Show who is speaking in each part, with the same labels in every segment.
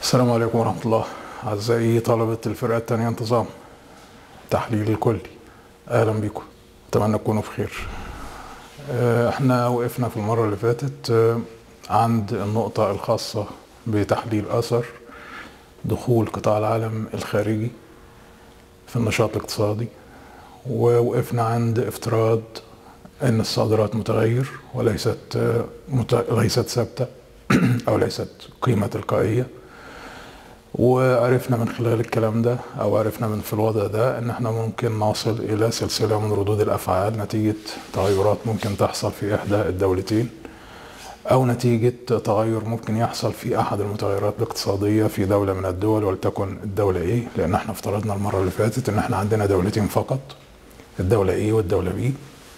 Speaker 1: السلام عليكم ورحمة الله أعزائي طلبة الفرقة الثانية انتظام تحليل الكلي أهلا بكم أتمنى تكونوا بخير آه، احنا وقفنا في المرة اللي فاتت آه، عند النقطة الخاصة بتحليل أثر دخول قطاع العالم الخارجي في النشاط الاقتصادي ووقفنا عند افتراض أن الصادرات متغير وليست آه، مت... ليست ثابتة أو ليست قيمة تلقائية وعرفنا من خلال الكلام ده او عرفنا من في الوضع ده ان احنا ممكن نصل الى سلسله من ردود الافعال نتيجه تغيرات ممكن تحصل في احدى الدولتين او نتيجه تغير ممكن يحصل في احد المتغيرات الاقتصاديه في دوله من الدول ولتكن الدوله ايه لان احنا افترضنا المره اللي فاتت ان احنا عندنا دولتين فقط الدوله ايه والدوله بي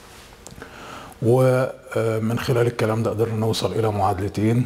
Speaker 1: ومن خلال الكلام ده قدرنا نوصل الى معادلتين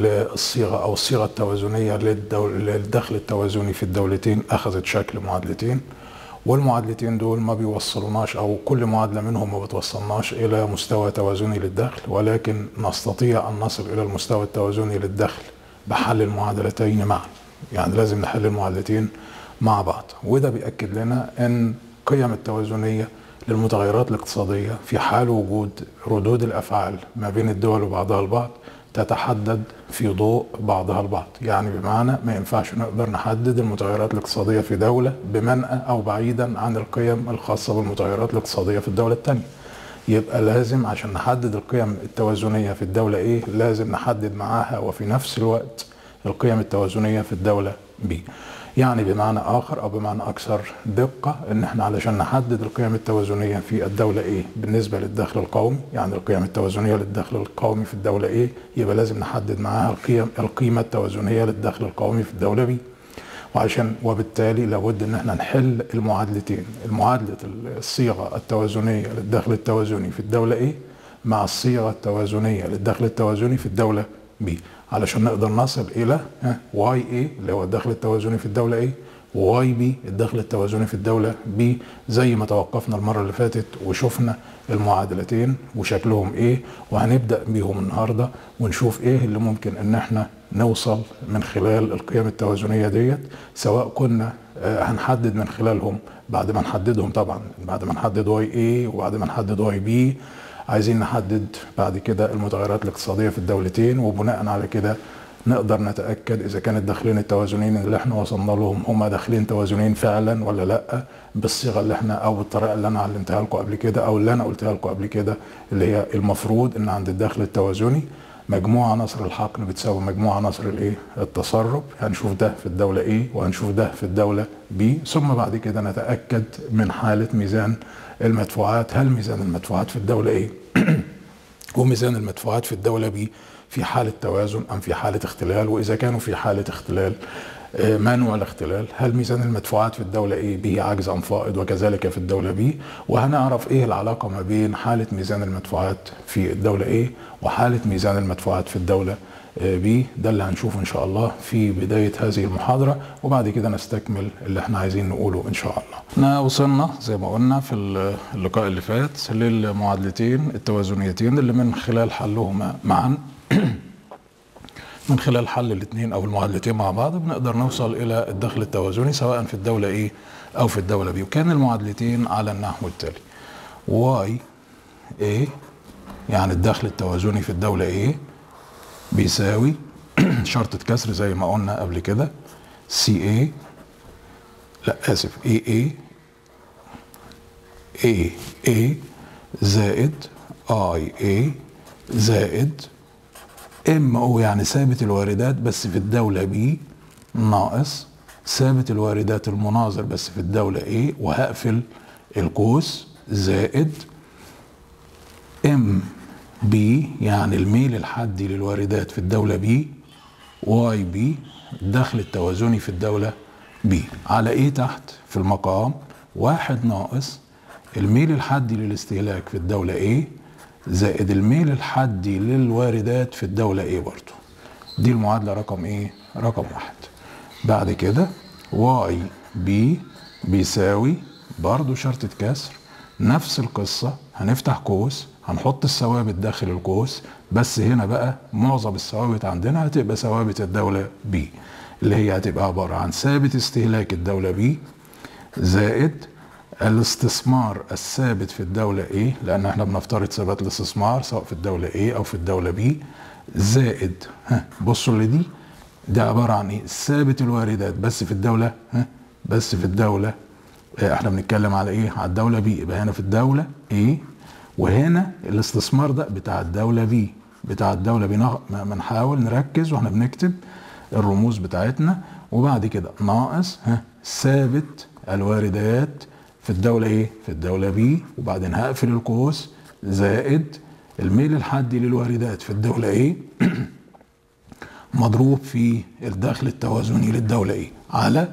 Speaker 1: للصيغه او الصيغه التوازنيه للدول للدخل التوازني في الدولتين اخذت شكل معادلتين والمعادلتين دول ما بيوصلوناش او كل معادله منهم ما بتوصلناش الى مستوى توازني للدخل ولكن نستطيع ان نصل الى المستوى التوازني للدخل بحل المعادلتين معا يعني لازم نحل المعادلتين مع بعض وده بيأكد لنا ان قيم التوازنيه للمتغيرات الاقتصاديه في حال وجود ردود الافعال ما بين الدول وبعضها البعض تتحدد في ضوء بعضها البعض يعني بمعنى ما ينفعش نقدر نحدد المتغيرات الاقتصادية في دولة بمنأى أو بعيدا عن القيم الخاصة بالمتغيرات الاقتصادية في الدولة الثانية يبقى لازم عشان نحدد القيم التوازنية في الدولة ايه لازم نحدد معاها وفي نفس الوقت القيم التوازنية في الدولة بي يعني بمعنى اخر او بمعنى اكثر دقه ان احنا علشان نحدد القيم التوازنيه في الدوله ايه بالنسبه للدخل القومي يعني القيم التوازنيه للدخل القومي في الدوله ايه يبقى لازم نحدد معاها القيم القيمه التوازنيه للدخل القومي في الدوله بي وعشان وبالتالي لابد ان احنا نحل المعادلتين المعادله الصيغه التوازنيه للدخل التوازني في الدوله ايه مع الصيغه التوازنيه للدخل التوازني في الدوله بي علشان نقدر نصل الى واي اي اللي هو الدخل التوازني في الدوله ايه وواي بي الدخل التوازني في الدوله بي زي ما توقفنا المره اللي فاتت وشفنا المعادلتين وشكلهم ايه وهنبدا بيهم النهارده ونشوف ايه اللي ممكن ان احنا نوصل من خلال القيم التوازنيه ديت سواء كنا هنحدد من خلالهم بعد ما نحددهم طبعا بعد ما نحدد واي اي وبعد ما نحدد واي بي عايزين نحدد بعد كده المتغيرات الاقتصاديه في الدولتين وبناء على كده نقدر نتاكد اذا كان الداخلين التوازنيين اللي احنا وصلنا لهم هم داخلين توازنيين فعلا ولا لا بالصيغه اللي احنا او بالطريقه اللي انا علمتها لكم قبل كده او اللي انا قلتها لكم قبل كده اللي هي المفروض ان عند الدخل التوازني مجموع عناصر الحقن بتساوي مجموع عناصر الايه التصرف هنشوف ده في الدوله ايه وهنشوف ده في الدوله بي ثم بعد كده نتاكد من حاله ميزان المدفوعات هل ميزان المدفوعات في الدوله ايه وميزان المدفوعات في الدوله بي في حاله توازن ام في حاله اختلال واذا كانوا في حاله اختلال ما نوع الاختلال هل ميزان المدفوعات في الدولة ايه به عجز ام فائض وكذلك في الدولة بي وهنعرف ايه العلاقة ما بين حالة ميزان المدفوعات في الدولة ايه وحالة ميزان المدفوعات في الدولة بي ده اللي هنشوفه ان شاء الله في بداية هذه المحاضرة وبعد كده نستكمل اللي احنا عايزين نقوله ان شاء الله احنا وصلنا زي ما قلنا في اللقاء اللي فات للمعادلتين التوازنيتين اللي من خلال حلهما معا من خلال حل الاثنين او المعادلتين مع بعض بنقدر نوصل الى الدخل التوازني سواء في الدوله ايه او في الدوله بي وكان المعادلتين على النحو التالي واي ايه يعني الدخل التوازني في الدوله ايه بيساوي شرطة كسر زي ما قلنا قبل كده سي اي لا اسف اي اي اي اي زائد اي اي زائد ام او يعني ثابت الواردات بس في الدولة بي ناقص ثابت الواردات المناظر بس في الدولة ايه وهقفل القوس زائد ام بي يعني الميل الحدي للواردات في الدولة بي واي بي الدخل التوازني في الدولة بي على ايه تحت في المقام واحد ناقص الميل الحدي للاستهلاك في الدولة ايه زائد الميل الحدي للواردات في الدولة ايه برضو دي المعادلة رقم ايه رقم واحد بعد كده واي بي بيساوي برضو شرطة كسر نفس القصة هنفتح قوس هنحط الثوابت داخل القوس بس هنا بقى معظم الثوابت عندنا هتبقى ثوابت الدولة بي اللي هي هتبقى عباره عن ثابت استهلاك الدوله بي زائد الاستثمار الثابت في الدولة A لأن احنا بنفترض ثبات الاستثمار سواء في الدولة A أو في الدولة B زائد ها بصوا اللي دي ده عبارة عن ايه؟ ثابت الواردات بس في الدولة ها بس في الدولة احنا بنتكلم على ايه؟ على الدولة B يبقى هنا في الدولة A وهنا الاستثمار ده بتاع الدولة B بتاع الدولة B بنحاول نركز واحنا بنكتب الرموز بتاعتنا وبعد كده ناقص ها ثابت الواردات في الدولة ايه؟ في الدولة بي وبعدين هقفل القوس زائد الميل الحدي للواردات في الدولة ايه؟ مضروب في الدخل التوازني للدولة ايه؟ على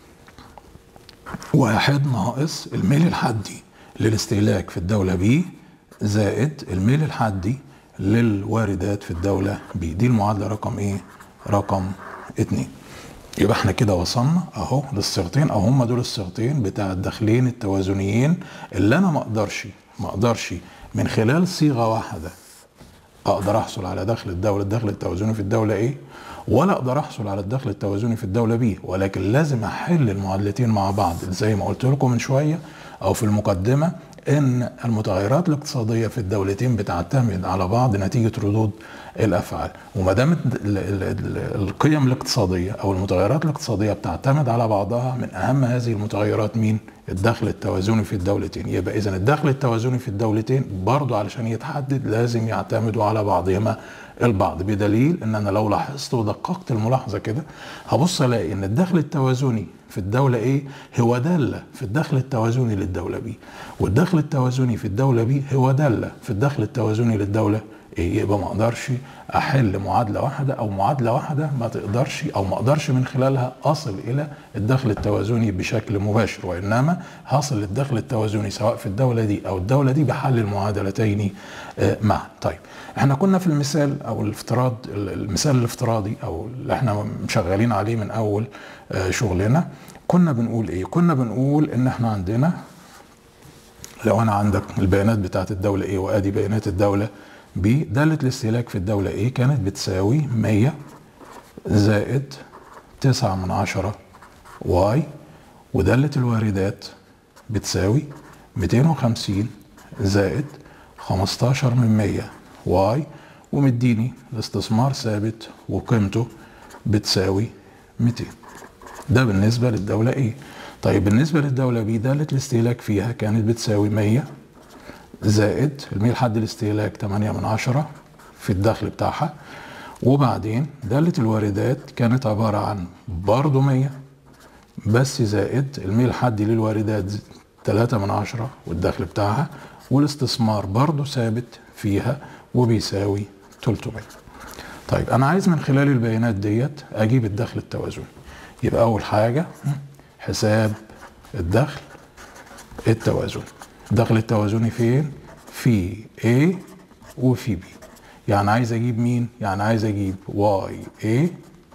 Speaker 1: واحد ناقص الميل الحدي للاستهلاك في الدولة بي زائد الميل الحدي للواردات في الدولة بي دي المعادلة رقم ايه؟ رقم اتنين يبقى احنا كده وصلنا اهو للصيغتين او هم دول الصيغتين بتاع الدخلين التوازنيين اللي انا ما اقدرش ما اقدرش من خلال صيغه واحده اقدر احصل على دخل الدوله الدخل التوازني في الدوله ايه ولا اقدر احصل على الدخل التوازني في الدوله بي ولكن لازم احل المعادلتين مع بعض زي ما قلت لكم من شويه او في المقدمه ان المتغيرات الاقتصاديه في الدولتين بتعتمد على بعض نتيجه ردود الافعال وما دام القيم الاقتصاديه او المتغيرات الاقتصاديه بتعتمد على بعضها من اهم هذه المتغيرات مين الدخل التوازني في الدولتين يبقى اذا الدخل التوازني في الدولتين برضه علشان يتحدد لازم يعتمدوا على بعضهما البعض بدليل ان انا لو لاحظت ودققت الملاحظه كده هبص الاقي ان الدخل التوازني في الدولة ايه هو دالة في الدخل التوازني للدولة بي والدخل التوازني في الدولة بي هو دالة في الدخل التوازني للدولة ايه يبقى ما اقدرش احل معادله واحده او معادله واحده ما تقدرش او ما اقدرش من خلالها اصل الى الدخل التوازني بشكل مباشر وانما هصل للدخل التوازني سواء في الدوله دي او الدوله دي بحل المعادلتين معا طيب احنا كنا في المثال او الافتراض المثال الافتراضي او اللي احنا مشغلين عليه من اول شغلنا كنا بنقول ايه كنا بنقول ان احنا عندنا لو انا عندك البيانات بتاعت الدوله ايه وادي بيانات الدوله بي دالة الاستهلاك في الدولة A كانت بتساوي 100 زائد 9 من عشرة واي ودالة الواردات بتساوي 250 زائد 15 من 100 واي ومديني الاستثمار ثابت وقيمته بتساوي 200 ده بالنسبة للدولة A طيب بالنسبة للدولة B دالة الاستهلاك فيها كانت بتساوي 100 زائد الميل حد الاستهلاك 8 من عشرة في الدخل بتاعها وبعدين دالة الواردات كانت عبارة عن برضه 100 بس زائد الميل حدي للواردات 3 من عشرة والدخل بتاعها والاستثمار برضه ثابت فيها وبيساوي 300 طيب انا عايز من خلال البيانات ديت اجيب الدخل التوازني يبقى اول حاجه حساب الدخل التوازني الدخل التوازني فين في A وفي B يعني عايز اجيب مين يعني عايز اجيب واي A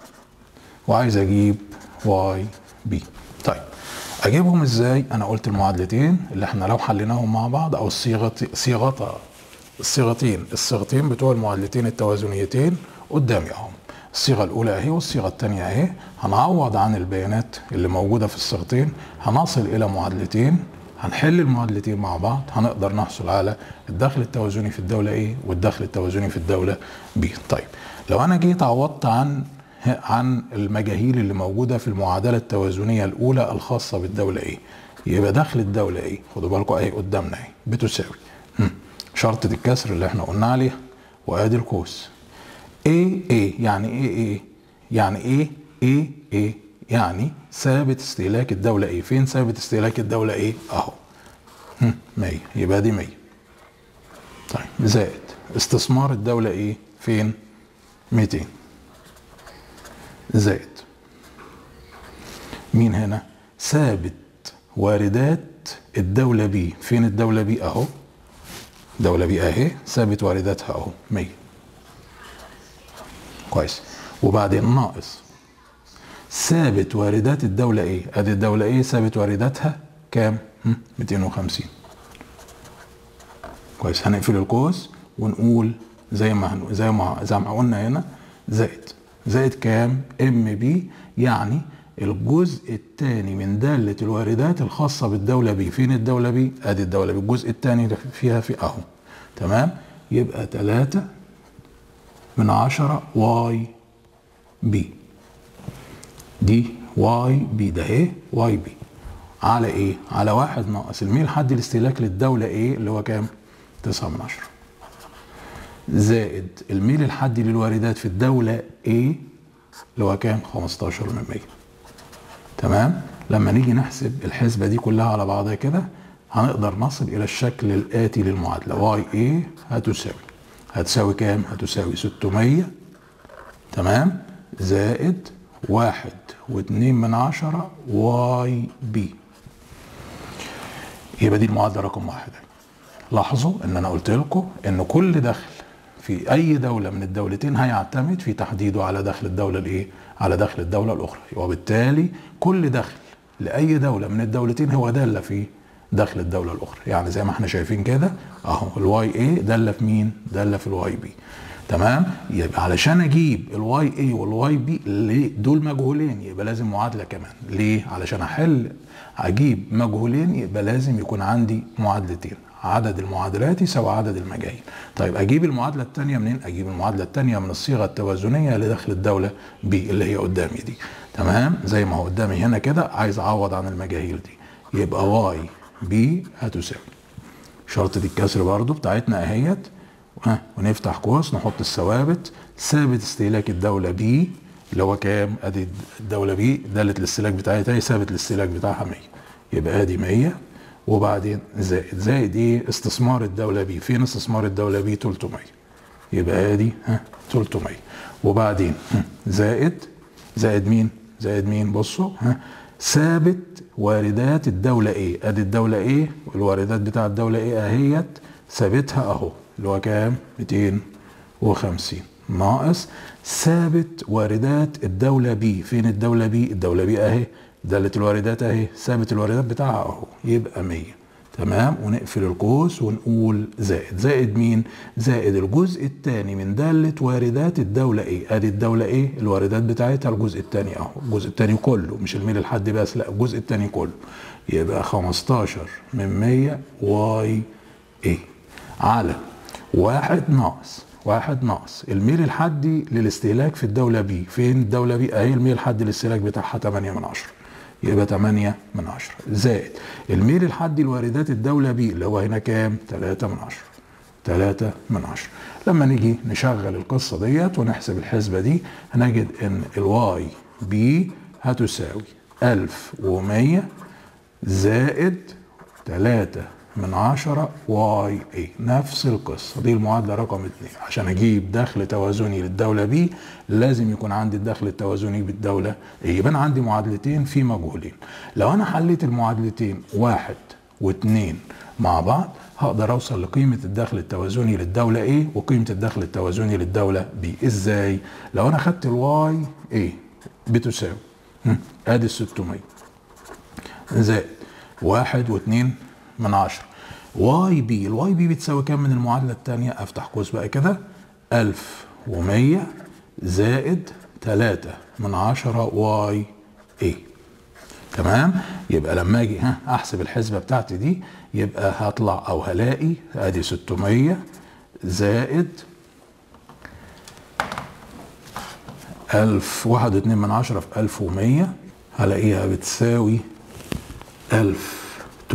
Speaker 1: وعايز اجيب واي B طيب اجيبهم ازاي انا قلت المعادلتين اللي احنا لو حليناهم مع بعض او الصيغه صيغه الصيغتين الصيغتين بتوع المعادلتين التوازنيتين قدامي اهو الصيغه الاولى اهي والصيغه الثانيه اهي هنعوض عن البيانات اللي موجوده في الصيغتين هنصل الى معادلتين هنحل المعادلتين مع بعض هنقدر نحصل على الدخل التوازني في الدولة A والدخل التوازني في الدولة B طيب لو أنا جيت عوضت عن عن المجاهيل اللي موجودة في المعادلة التوازنية الأولى الخاصة بالدولة A يبقى دخل الدولة A خدوا بالكم أهي قدامنا أهي بتساوي شرطة الكسر اللي احنا قلنا عليها وأدي القوس A A يعني إيه A يعني إيه A A يعني ثابت استهلاك الدولة ايه فين ثابت استهلاك الدولة ايه اهو 100 يبقى دي 100 طيب زائد استثمار الدولة ايه فين 200 زائد مين هنا ثابت واردات الدولة بي فين الدولة بي اهو دولة بي اهي ثابت وارداتها اهو 100 كويس وبعدين ناقص ثابت واردات الدولة ايه؟ ادي الدولة ايه ثابت وارداتها كام؟ 250 كويس هنقفل القوس ونقول زي ما هن... زي ما زي ما قلنا هنا زائد زائد كام ام بي يعني الجزء الثاني من دالة الواردات الخاصة بالدولة بي فين الدولة بي ادي الدولة بي الجزء الثاني فيها في اهو تمام يبقى 3 من 10 واي بي دي واي بي ده ايه واي بي على ايه على واحد ناقص الميل حد الاستهلاك للدولة ايه اللي هو كام 9 من 10 زائد الميل الحدي للواردات في الدولة A اللي هو كام 15 من 100 تمام لما نيجي نحسب الحسبة دي كلها على بعضها كده هنقدر نصل إلى الشكل الآتي للمعادلة y a هتساوي هتساوي كام؟ هتساوي 600 تمام زائد واحد واتنين من عشرة واي بي يبقى دي المعادلة رقم واحد لاحظوا ان انا قلت لكم ان كل دخل في اي دولة من الدولتين هيعتمد في تحديده على دخل الدولة الايه؟ على دخل الدولة الاخرى وبالتالي كل دخل لاي دولة من الدولتين هو دالة في دخل الدولة الاخرى يعني زي ما احنا شايفين كده اهو الواي اي دالة في مين؟ دالة في الواي بي تمام يبقى علشان اجيب الواي اي والواي بي دول مجهولين يبقى لازم معادله كمان ليه علشان احل اجيب مجهولين يبقى لازم يكون عندي معادلتين عدد المعادلات يساوي عدد المجاهيل طيب اجيب المعادله الثانيه منين اجيب المعادله الثانيه من الصيغه التوازنيه لدخل الدوله بي اللي هي قدامي دي تمام زي ما هو قدامي هنا كده عايز اعوض عن المجاهيل دي يبقى واي بي هتساوي شرطة الكسر برضو بتاعتنا اهيت ها ونفتح قوس نحط الثوابت ثابت استهلاك الدولة بي اللي هو كام ادي الدولة بي دالة الاستهلاك بتاعتها ثابت الاستهلاك بتاعها 100 يبقى ادي 100 وبعدين زائد زائد ايه استثمار الدولة بي فين استثمار الدولة بي 300 يبقى ادي ها 300 وبعدين زائد زائد مين زائد مين بصوا ها ثابت واردات الدولة ايه ادي الدولة ايه والواردات بتاع الدولة ايه اهيت ثابتها اهو اللي هو كام 250 ناقص ثابت واردات الدولة بي فين الدولة بي الدولة بي اهي دالة الواردات اهي ثابت الواردات بتاعها اهو يبقى 100 تمام ونقفل القوس ونقول زائد زائد مين زائد الجزء الثاني من دالة واردات الدولة ايه ادي الدولة ايه الواردات بتاعتها الجزء الثاني اهو الجزء الثاني كله مش الميل الحد بس لا الجزء الثاني كله يبقى 15 من 100 واي ايه على واحد ناقص واحد ناقص الميل الحدي للاستهلاك في الدولة بي فين الدولة بي اهي الميل الحدي للاستهلاك بتاعها 8 من 10 يبقى 8 من 10 زائد الميل الحدي لواردات الدولة بي اللي هو هنا كام 3 من 10 3 من 10 لما نيجي نشغل القصة ديت ونحسب الحسبة دي هنجد ان الواي بي هتساوي 1100 زائد 3 من 10 واي اي نفس القصه دي المعادله رقم 2 عشان اجيب دخل توازني للدوله بي لازم يكون عندي الدخل التوازني بالدوله اي يبقى انا عندي معادلتين في مجهولين لو انا حليت المعادلتين واحد واثنين مع بعض هقدر اوصل لقيمه الدخل التوازني للدوله ايه وقيمه الدخل التوازني للدوله بي ازاي لو انا خدت الواي ايه بتساوي ادي ال 600 زائد واحد واثنين من عشرة واي بي الواي بي بتساوي كام من المعادلة الثانية افتح قوس بقى كده ألف ومية زائد تلاتة من عشرة واي اي تمام يبقى لما اجي ها احسب الحسبة بتاعتي دي يبقى هطلع او هلاقي ادي 600 زائد ألف واحد واتنين من عشرة في ألف ومية هلاقيها بتساوي ألف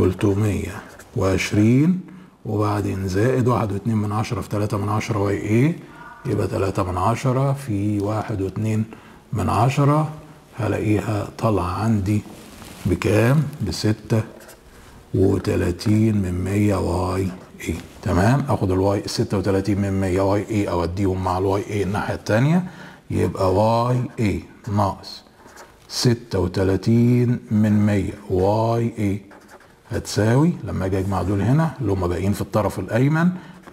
Speaker 1: 320 وبعدين زائد واحد واتنين من عشرة في تلاتة من عشرة واي ايه يبقى تلاتة من عشرة في واحد واتنين من عشرة هلاقيها طالعة عندي بكام بستة وتلاتين من مية واي ايه تمام اخد الواي ستة وتلاتين من مية واي ايه اوديهم مع الواي ايه الناحية التانية يبقى واي ايه ناقص ستة وتلاتين من مية واي ايه هتساوي لما اجي اجمع دول هنا اللي هم باقيين في الطرف الايمن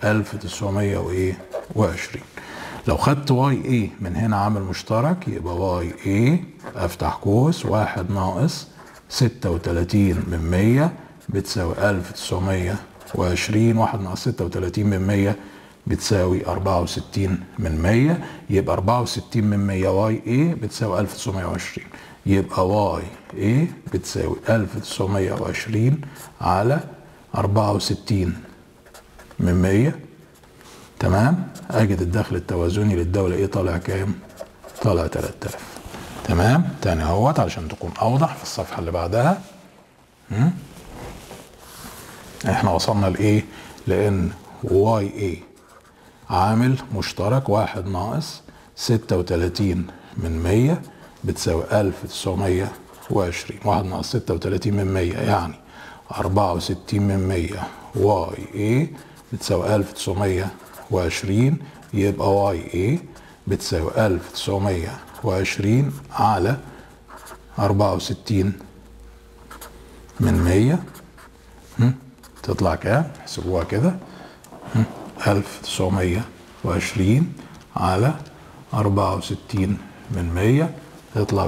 Speaker 1: 1920 لو خدت واي اي من هنا عامل مشترك يبقى واي اي افتح قوس واحد ناقص 36 من 100 بتساوي 1920 واحد ناقص 36 من 100 بتساوي 64 من 100 يبقى 64 من 100 واي اي بتساوي 1920 يبقى واي اي بتساوي 1920 على 64 من 100 تمام اجد الدخل التوازني للدولة ايه طالع كام طالع 3000 تمام تاني اهوت علشان تكون اوضح في الصفحة اللي بعدها م? احنا وصلنا لايه لان واي اي عامل مشترك واحد ناقص ستة وتلاتين من مية بتساوي ألف تسعمية وعشرين واحد ناقص ستة وتلاتين من مية يعني أربعة وستين من مية واي اي بتساوي ألف تسعمية وعشرين يبقى واي اي بتساوي ألف تسعمية وعشرين على أربعة وستين من مية تطلع كام؟ احسبوها كده 1920 على 64 من 100 يطلع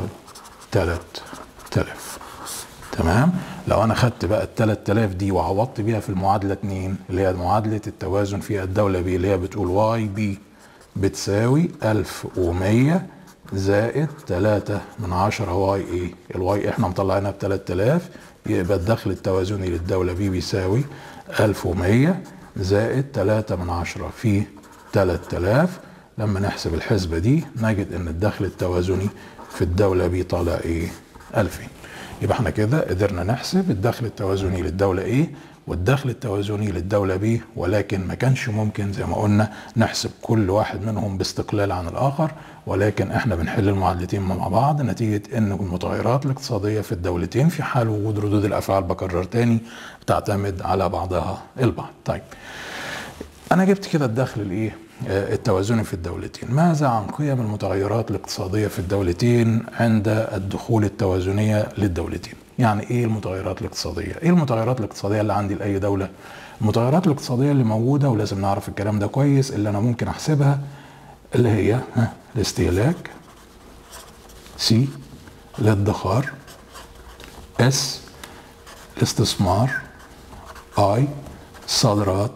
Speaker 1: 3000 تمام لو انا خدت بقى ال 3000 دي وعوضت بيها في المعادله 2 اللي هي معادله التوازن في الدوله بي اللي هي بتقول واي بي بتساوي 1100 زائد 3 من 10 واي اي الواي احنا مطلعينها ب 3000 يبقى الدخل التوازني للدولة بي بيساوي 1100 زائد 3 من 10 في 3000 لما نحسب الحسبة دي نجد ان الدخل التوازني في الدولة بي طالع ايه 2000 يبقى احنا كده قدرنا نحسب الدخل التوازني للدولة ايه والدخل التوازني للدولة بي ولكن ما كانش ممكن زي ما قلنا نحسب كل واحد منهم باستقلال عن الآخر ولكن احنا بنحل المعادلتين مع بعض نتيجة ان المتغيرات الاقتصادية في الدولتين في حال وجود ردود الأفعال بكرر تاني بتعتمد على بعضها البعض طيب أنا جبت كده الدخل الإيه التوازني في الدولتين ماذا عن قيم المتغيرات الاقتصادية في الدولتين عند الدخول التوازنية للدولتين يعني ايه المتغيرات الاقتصاديه؟ ايه المتغيرات الاقتصاديه اللي عندي لاي دوله؟ المتغيرات الاقتصاديه اللي موجوده ولازم نعرف الكلام ده كويس اللي انا ممكن احسبها اللي هي ها الاستهلاك سي الادخار اس الاستثمار اي الصادرات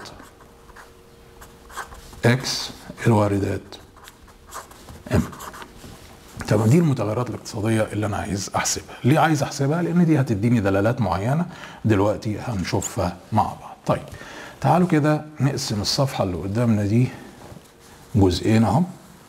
Speaker 1: اكس الواردات ام طب دي المتغيرات الاقتصادية اللي أنا عايز أحسبها، ليه عايز أحسبها؟ لأن دي هتديني دلالات معينة دلوقتي هنشوفها مع بعض. طيب تعالوا كده نقسم الصفحة اللي قدامنا دي جزئين أهو.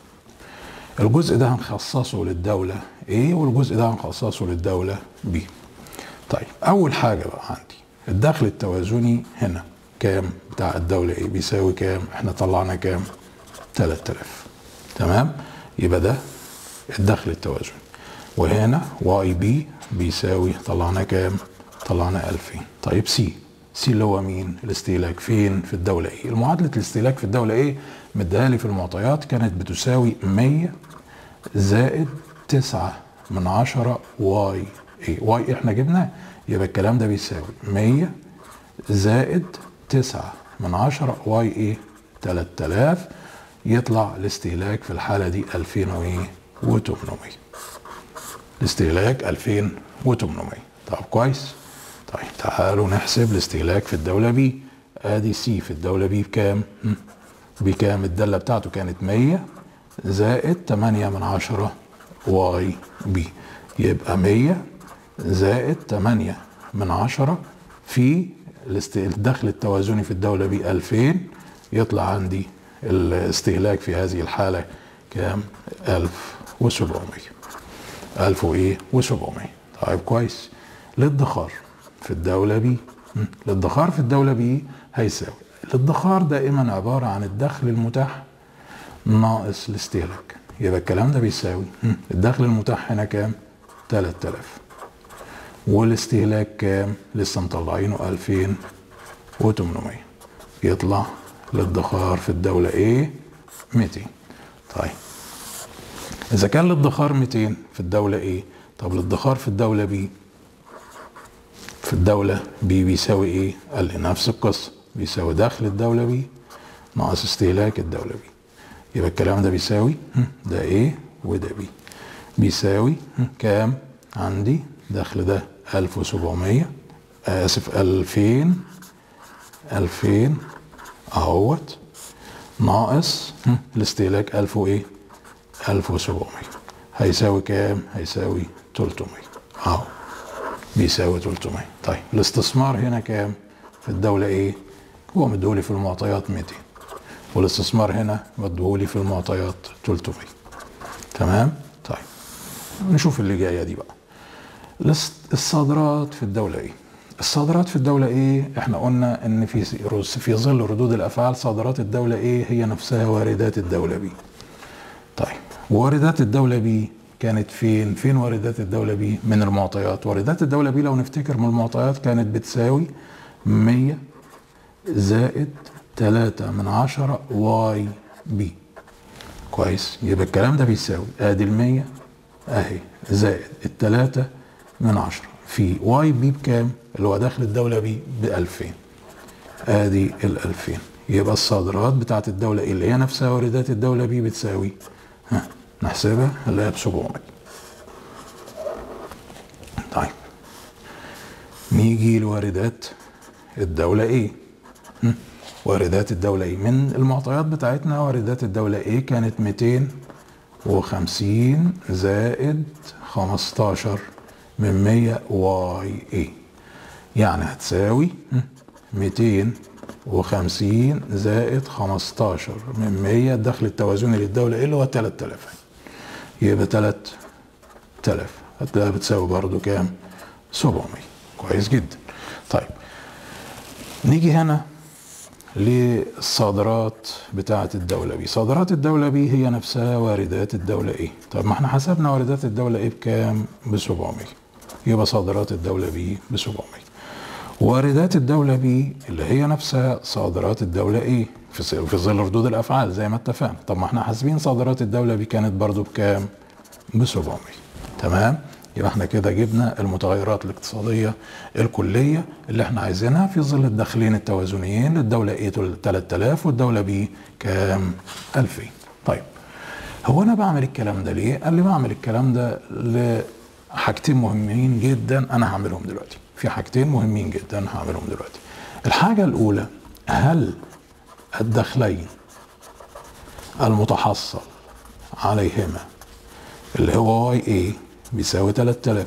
Speaker 1: الجزء ده هنخصصه للدولة A والجزء ده هنخصصه للدولة B. طيب أول حاجة بقى عندي الدخل التوازني هنا كام بتاع الدولة A بيساوي كام؟ احنا طلعنا كام؟ 3000 تمام؟ يبقى ده الدخل التوازني وهنا واي بي بيساوي طلعنا كام طلعنا 2000 طيب سي سي اللي هو مين الاستهلاك فين في الدولة ايه المعادلة الاستهلاك في الدولة ايه مديها لي في المعطيات كانت بتساوي 100 زائد 9 من 10 واي ايه واي احنا جبناه يبقى الكلام ده بيساوي 100 زائد 9 من 10 واي ايه 3000 يطلع الاستهلاك في الحالة دي 2000 وايه و800 الاستهلاك 2800 طب كويس طيب تعالوا نحسب الاستهلاك في الدولة بي ادي سي في الدولة بي بكام بكام الدالة بتاعته كانت 100 زائد 8 من 10 واي بي يبقى 100 زائد 8 من 10 في الدخل التوازني في الدولة بي 2000 يطلع عندي الاستهلاك في هذه الحالة كام 1700 1000 وايه و700 طيب كويس الادخار في الدولة بي الادخار في الدولة بي هيساوي الادخار دائما عبارة عن الدخل المتاح ناقص الاستهلاك يبقى الكلام ده بيساوي الدخل المتاح هنا كام 3000 والاستهلاك كام لسه مطلعينه 2800 يطلع الادخار في الدولة ايه 200 طيب إذا كان الادخار 200 في الدولة ايه طب الادخار في الدولة بي في الدولة بي بيساوي ايه قال لي نفس القصة بيساوي دخل الدولة بي ناقص استهلاك الدولة بي يبقى الكلام ده بيساوي ده ايه وده بي بيساوي كام عندي دخل ده 1700 اسف 2000 2000 اهوت ناقص هم، الاستهلاك 1000 وايه 1700 هيساوي كام هيساوي 300 اهو بيساوي 300 طيب الاستثمار هنا كام في الدولة ايه هو مديهولي في المعطيات 200 والاستثمار هنا مديهولي في المعطيات 300 تمام طيب نشوف اللي جاية دي بقى الاست- الصادرات في الدولة ايه الصادرات في الدولة ايه احنا قلنا ان في في ظل ردود الافعال صادرات الدولة ايه هي نفسها واردات الدولة بي طيب واردات الدولة بي كانت فين؟ فين واردات الدولة بي؟ من المعطيات، واردات الدولة بي لو نفتكر من المعطيات كانت بتساوي 100 زائد 3 من 10 واي بي. كويس؟ يبقى الكلام ده بيساوي ادي ال 100 اهي زائد ال 3 من 10 في واي بي بكام؟ اللي هو داخل الدولة بي ب 2000. ادي ال 2000 يبقى الصادرات بتاعت الدولة اللي هي نفسها واردات الدولة بي بتساوي ها نحسبها اللي هي ب 700 طيب نيجي لواردات الدولة ايه هم؟ واردات الدولة ايه من المعطيات بتاعتنا واردات الدولة ايه كانت 250 زائد 15 من 100 واي ايه يعني هتساوي هم؟ 250 زائد 15 من 100 الدخل التوازني للدولة ايه اللي هو 3000 يبقى 3000 هتلاقيها بتساوي برضو كام 700 كويس جدا طيب نيجي هنا للصادرات بتاعة الدولة بي صادرات الدولة بي هي نفسها واردات الدولة ايه طب ما احنا حسبنا واردات الدولة ايه بكام ب 700 يبقى صادرات الدولة بي ب 700 واردات الدولة بي اللي هي نفسها صادرات الدولة ايه في ظل- في ظل ردود الافعال زي ما اتفقنا طب ما احنا حاسبين صادرات الدولة بي كانت برضو بكام ب 700 تمام يبقى احنا كده جبنا المتغيرات الاقتصادية الكلية اللي احنا عايزينها في ظل الدخلين التوازنيين للدولة ايه 3000 والدولة بي كام 2000 طيب هو انا بعمل الكلام ده ليه؟ قال لي بعمل الكلام ده لحاجتين مهمين جدا انا هعملهم دلوقتي. في حاجتين مهمين جدا هعملهم دلوقتي. الحاجة الأولى هل الدخلين المتحصل عليهما اللي هو واي اي بيساوي 3000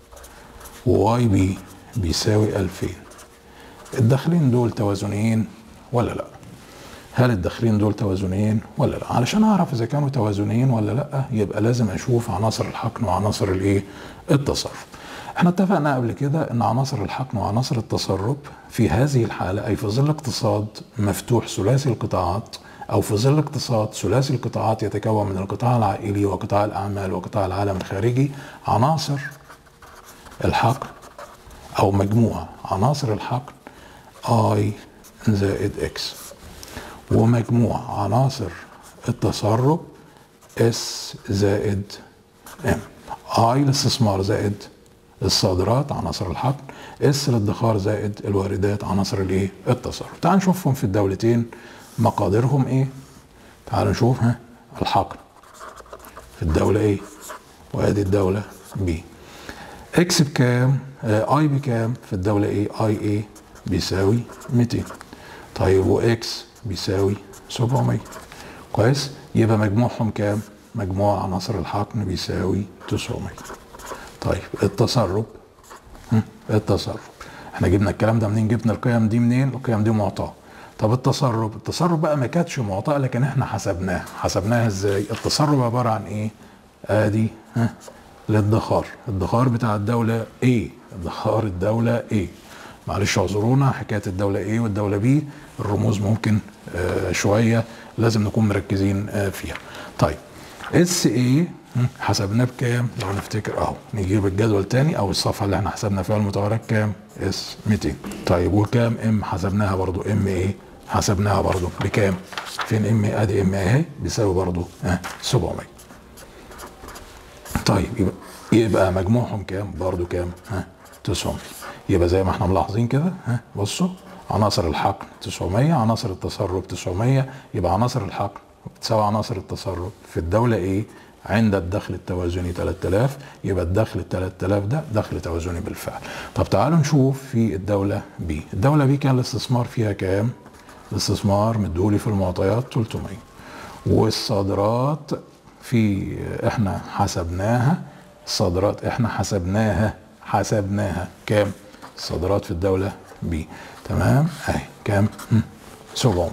Speaker 1: وواي بي بيساوي 2000 الدخلين دول توازنيين ولا لا؟ هل الداخلين دول توازنيين ولا لا علشان اعرف اذا كانوا توازنيين ولا لا يبقى لازم اشوف عناصر الحقن وعناصر الايه التصرف احنا اتفقنا قبل كده ان عناصر الحقن وعناصر التصرف في هذه الحاله اي في ظل اقتصاد مفتوح ثلاثي القطاعات او في ظل اقتصاد ثلاثي القطاعات يتكون من القطاع العائلي وقطاع الاعمال وقطاع العالم الخارجي عناصر الحقن او مجموع عناصر الحقن اي زائد اكس ومجموع عناصر التسرب اس زائد ام اي الاستثمار زائد الصادرات عناصر الحقن اس الادخار زائد الواردات عناصر الايه التصرف تعال نشوفهم في الدولتين مقاديرهم ايه تعال نشوف ها الحقن في الدولة ايه وادي الدولة بي اكس بكام آه اي بكام في الدولة ايه اي ايه بيساوي 200 طيب واكس بيساوي 700 كويس يبقى مجموعهم كام مجموع عناصر الحقن بيساوي 900 طيب التسرب هم، التسرب احنا جبنا الكلام ده منين جبنا القيم دي منين القيم دي معطاه طب التسرب التسرب بقى ما كانتش معطاه لكن احنا حسبناها حسبناها ازاي التسرب عباره عن ايه ادي ها الادخار الادخار بتاع الدوله ايه ادخار الدوله ايه معلش اعذرونا حكايه الدوله ايه والدوله بي الرموز ممكن آه شويه لازم نكون مركزين آه فيها طيب اس ايه حسبناه بكام لو نفتكر اهو نجيب الجدول تاني او الصفحه اللي احنا حسبنا فيها المتغيرات كام اس 200 طيب وكام ام حسبناها برضو ام ايه حسبناها برضو بكام فين ام ادي ام اهي بيساوي برضو ها 700 طيب يبقى يبقى مجموعهم كام برضو كام ها 900 يبقى زي ما احنا ملاحظين كده ها بصوا عناصر الحقن 900 عناصر التسرب 900 يبقى عناصر الحقن بتساوي عناصر التسرب في الدولة ايه عند الدخل التوازني 3000 يبقى الدخل ال 3000 ده دخل توازني بالفعل طب تعالوا نشوف في الدولة بي الدولة بي كان الاستثمار فيها كام الاستثمار مديهولي في المعطيات 300 والصادرات في احنا حسبناها الصادرات احنا حسبناها حسبناها كام الصادرات في الدولة بي تمام اهي كام 700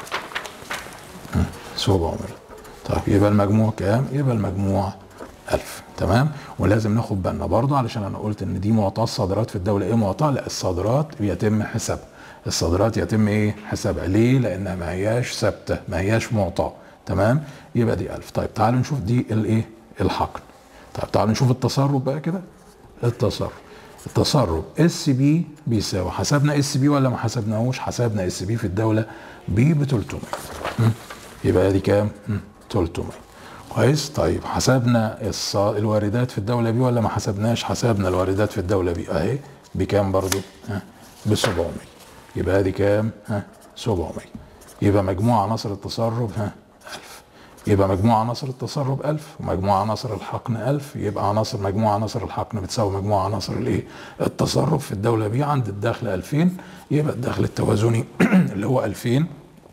Speaker 1: 700 طيب يبقى المجموع كام يبقى المجموع 1000 تمام ولازم ناخد بالنا برضه علشان انا قلت ان دي معطاه الصادرات في الدوله ايه معطاه لا الصادرات بيتم حسابها الصادرات يتم ايه حسابها ليه لانها ما هياش ثابته ما هياش معطاه تمام يبقى دي 1000 طيب تعالوا نشوف دي الايه الحقن طيب تعالوا نشوف التصرف بقى كده التصرف التصرف اس بي بيساوي حسبنا اس بي ولا ما حسبناهوش حسبنا اس بي في الدوله بي ب 300 يبقى دي كام 300 كويس طيب حسبنا الواردات في الدوله بي ولا ما حسبناش حسبنا الواردات في الدوله بي اهي بكام برضو ها ب 700 يبقى ادي كام ها 700 يبقى مجموع عناصر التصرف ها 1000 يبقى مجموع عناصر التصرف 1000 ومجموع عناصر الحقن 1000 يبقى عناصر مجموع عناصر الحقن بتساوي مجموع عناصر الايه التصرف في الدوله بي عند الدخل 2000 يبقى الدخل التوازني اللي هو 2000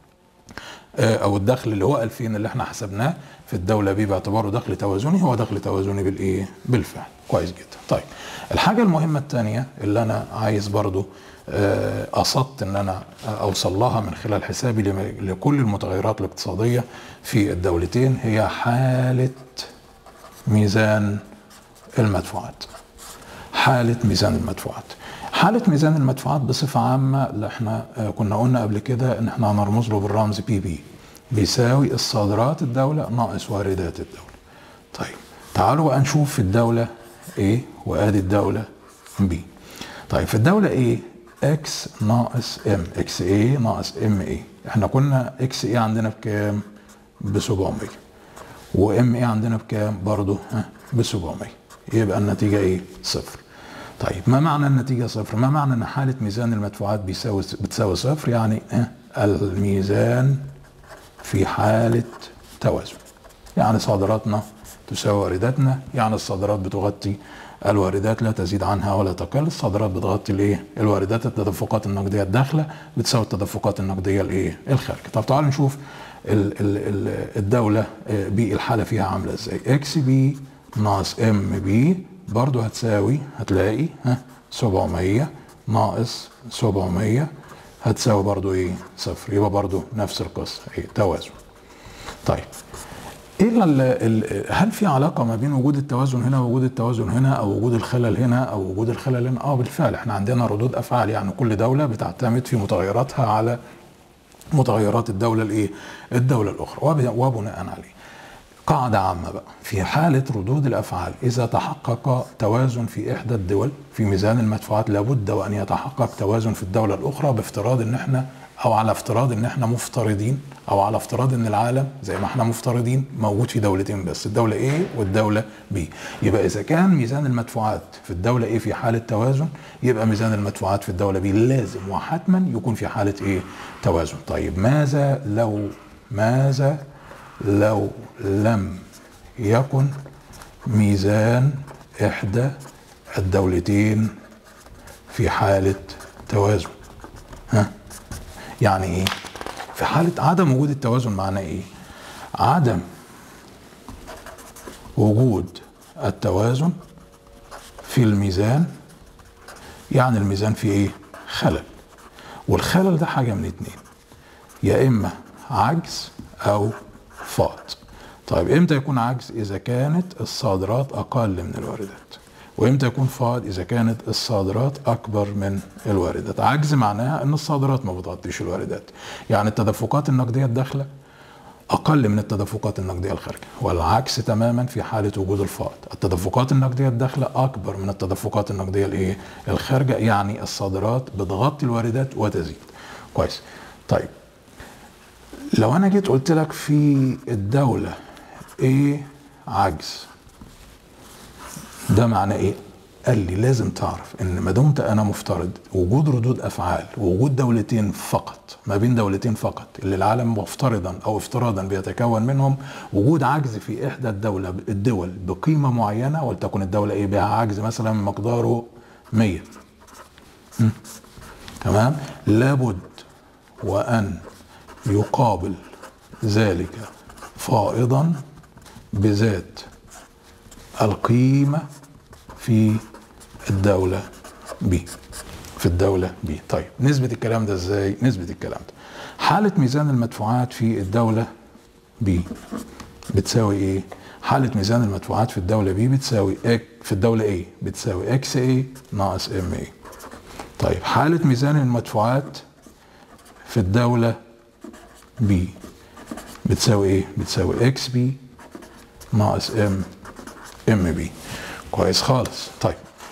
Speaker 1: او الدخل اللي هو 2000 اللي احنا حسبناه في الدوله بي باعتباره دخل توازني هو دخل توازني بالايه بالفعل كويس جدا طيب الحاجه المهمه الثانيه اللي انا عايز برضو قصدت ان انا اوصل لها من خلال حسابي لكل المتغيرات الاقتصاديه في الدولتين هي حاله ميزان المدفوعات حاله ميزان المدفوعات حالة ميزان المدفوعات بصفة عامة اللي احنا كنا قلنا قبل كده ان احنا هنرمز له بالرمز بي بي بيساوي الصادرات الدولة ناقص واردات الدولة طيب تعالوا بقى نشوف في الدولة ايه وادي الدولة بي طيب في الدولة ايه اكس ناقص ام اكس ايه ناقص ام ايه احنا كنا اكس ايه عندنا بكام ب 700 وام ايه عندنا بكام برضه ها ب 700 يبقى النتيجة ايه صفر طيب ما معنى النتيجة صفر؟ ما معنى أن حالة ميزان المدفوعات بيساوي بتساوي صفر؟ يعني الميزان في حالة توازن. يعني صادراتنا تساوي وارداتنا، يعني الصادرات بتغطي الواردات لا تزيد عنها ولا تقل، الصادرات بتغطي الايه؟ الواردات التدفقات النقدية الداخلة بتساوي التدفقات النقدية الايه؟ الخارجة. طب تعالوا نشوف الدولة بالحالة فيها عاملة ازاي؟ اكس بي ناقص ام بي برضو هتساوي هتلاقي ها 700 ناقص 700 هتساوي برضو ايه صفر يبقى برضو نفس القصة ايه توازن طيب ايه هل في علاقه ما بين وجود التوازن هنا ووجود التوازن هنا او وجود الخلل هنا او وجود الخلل هنا اه بالفعل احنا عندنا ردود افعال يعني كل دوله بتعتمد في متغيراتها على متغيرات الدوله الايه الدوله الاخرى وبناء عليه قاعدة عامة بقى في حالة ردود الأفعال إذا تحقق توازن في إحدى الدول في ميزان المدفوعات لابد وأن يتحقق توازن في الدولة الأخرى بافتراض إن إحنا أو على افتراض إن إحنا مفترضين أو على افتراض إن العالم زي ما إحنا مفترضين موجود في دولتين بس الدولة A والدولة B يبقى إذا كان ميزان المدفوعات في الدولة A في حالة توازن يبقى ميزان المدفوعات في الدولة B لازم وحتما يكون في حالة إيه توازن طيب ماذا لو ماذا لو لم يكن ميزان إحدى الدولتين في حالة توازن ها يعني إيه؟ في حالة عدم وجود التوازن معناه إيه؟ عدم وجود التوازن في الميزان يعني الميزان فيه إيه؟ خلل والخلل ده حاجة من اتنين يا إما عجز أو فائض طيب امتى يكون عجز اذا كانت الصادرات اقل من الواردات وامتى يكون فائض اذا كانت الصادرات اكبر من الواردات عجز معناها ان الصادرات ما بتغطيش الواردات يعني التدفقات النقديه الداخله اقل من التدفقات النقديه الخارجه والعكس تماما في حاله وجود الفائض التدفقات النقديه الداخله اكبر من التدفقات النقديه الايه الخارجه يعني الصادرات بتغطي الواردات وتزيد كويس طيب لو انا جيت قلت لك في الدولة ايه عجز ده معناه ايه قال لي لازم تعرف ان ما دمت انا مفترض وجود ردود افعال ووجود دولتين فقط ما بين دولتين فقط اللي العالم مفترضا او افتراضا بيتكون منهم وجود عجز في احدى الدولة الدول بقيمة معينة ولتكن الدولة ايه بها عجز مثلا مقداره 100 تمام لابد وأن يقابل ذلك فائضا بذات القيمة في الدولة B في الدولة B طيب نسبة الكلام ده ازاي؟ نسبة الكلام ده حالة ميزان المدفوعات في الدولة B بتساوي ايه؟ حالة ميزان المدفوعات في الدولة B بتساوي اك في الدولة A بتساوي اكس A ناقص ام A طيب حالة ميزان المدفوعات في الدولة B بتساوي ايه؟ بتساوي اكس بي ناقص ام ام بي كويس خالص طيب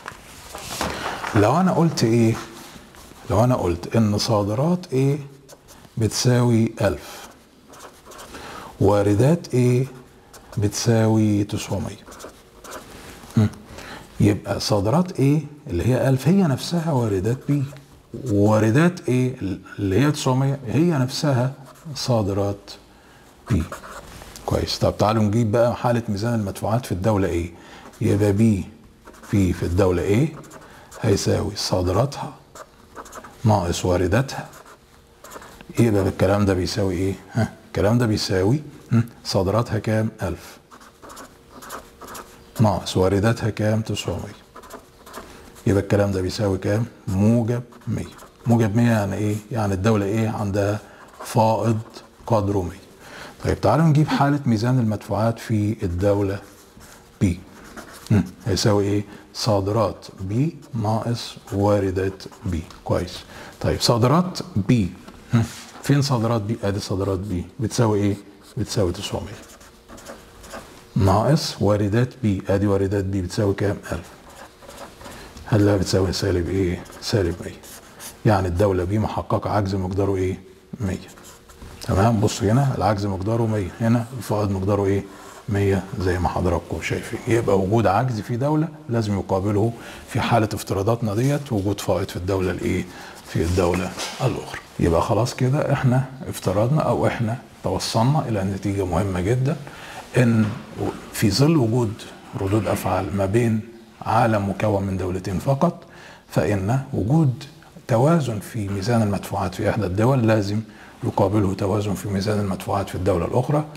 Speaker 1: لو انا قلت ايه لو انا قلت ان صادرات ايه بتساوي ألف واردات ايه بتساوي 900 هم. يبقى صادرات ايه اللي هي ألف هي نفسها واردات بي واردات ايه اللي هي 900 هي نفسها صادرات بي كويس طب تعالوا نجيب بقى حالة ميزان المدفوعات في الدولة ايه يبقى بي في في الدولة ايه هيساوي صادراتها ناقص وارداتها يبقى الكلام ده بيساوي ايه ها الكلام ده بيساوي صادراتها كام ألف ناقص وارداتها كام 900 يبقى الكلام ده بيساوي كام موجب 100 موجب 100 يعني ايه يعني الدولة ايه عندها فائض قدره 100 طيب تعالوا نجيب حالة ميزان المدفوعات في الدولة B هيساوي ايه صادرات B ناقص واردات B كويس طيب صادرات B فين صادرات B ادي صادرات B بتساوي ايه بتساوي 900 ناقص واردات B ادي واردات B بتساوي كام 1000 هل بتساوي سالب ايه سالب 100 يعني الدولة B محققة عجز مقداره ايه 100 تمام بصوا هنا العجز مقداره 100 هنا الفائض مقداره ايه 100 زي ما حضراتكم شايفين يبقى وجود عجز في دولة لازم يقابله في حالة افتراضاتنا ديت وجود فائض في الدولة الايه في الدولة الأخرى يبقى خلاص كده احنا افترضنا او احنا توصلنا الى نتيجة مهمة جدا ان في ظل وجود ردود افعال ما بين عالم مكون من دولتين فقط فان وجود توازن في ميزان المدفوعات في احدى الدول لازم يقابله توازن في ميزان المدفوعات في الدولة الأخرى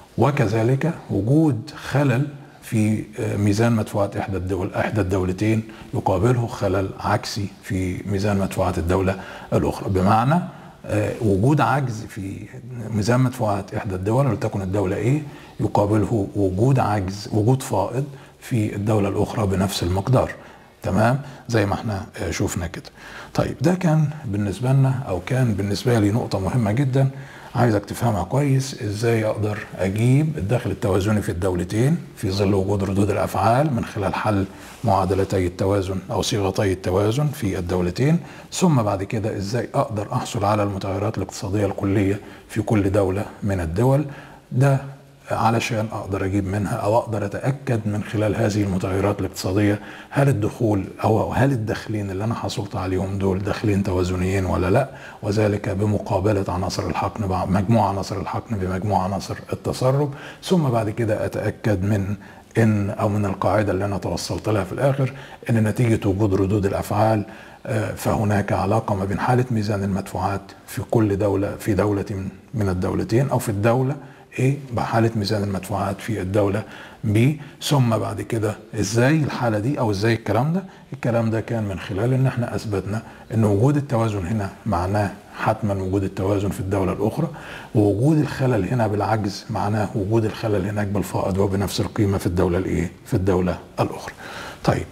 Speaker 1: وكذلك وجود خلل في ميزان مدفوعات إحدى الدول إحدى الدولتين يقابله خلل عكسي في ميزان مدفوعات الدولة الأخرى بمعنى وجود عجز في ميزان مدفوعات إحدى الدول ولتكن الدولة إيه يقابله وجود عجز وجود فائض في الدولة الأخرى بنفس المقدار تمام زي ما احنا شفنا كده طيب ده كان بالنسبة لنا أو كان بالنسبة لي نقطة مهمة جدا عايزك تفهمها كويس ازاي اقدر اجيب الدخل التوازني في الدولتين في ظل وجود ردود الافعال من خلال حل معادلتي التوازن او صيغتي التوازن في الدولتين ثم بعد كده ازاي اقدر احصل على المتغيرات الاقتصاديه الكليه في كل دوله من الدول ده علشان اقدر اجيب منها او اقدر اتاكد من خلال هذه المتغيرات الاقتصاديه هل الدخول او هل الدخلين اللي انا حصلت عليهم دول دخلين توازنيين ولا لا وذلك بمقابله عناصر الحقن مجموع عناصر الحقن بمجموع عناصر التسرب ثم بعد كده اتاكد من ان او من القاعده اللي انا توصلت لها في الاخر ان نتيجه وجود ردود الافعال فهناك علاقه ما بين حاله ميزان المدفوعات في كل دوله في دوله من الدولتين او في الدوله ايه بحاله ميزان المدفوعات في الدوله ب ثم بعد كده ازاي الحاله دي او ازاي الكلام ده الكلام ده كان من خلال ان احنا اثبتنا ان وجود التوازن هنا معناه حتما وجود التوازن في الدوله الاخرى ووجود الخلل هنا بالعجز معناه وجود الخلل هناك بالفائض وبنفس القيمه في الدوله الايه في الدوله الاخرى طيب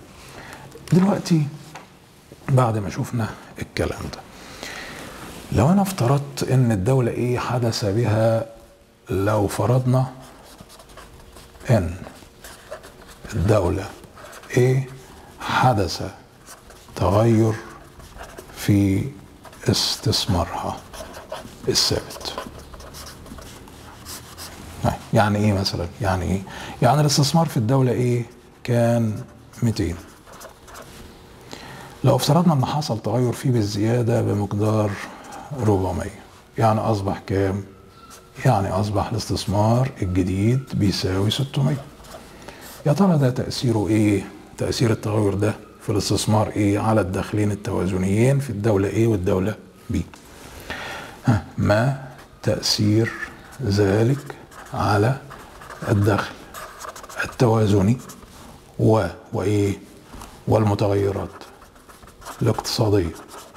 Speaker 1: دلوقتي بعد ما شفنا الكلام ده لو انا افترضت ان الدوله ايه حدث بها لو فرضنا ان الدولة ايه حدث تغير في استثمارها الثابت يعني ايه مثلا يعني ايه يعني الاستثمار في الدولة ايه كان 200 لو افترضنا ان حصل تغير فيه بالزيادة بمقدار 400 يعني اصبح كام يعني أصبح الاستثمار الجديد بيساوي 600 يا ترى ده تأثيره إيه؟ تأثير التغير ده في الاستثمار إيه على الداخلين التوازنيين في الدولة إيه والدولة B ها، ما تأثير ذلك على الدخل التوازني و وإيه والمتغيرات الاقتصادية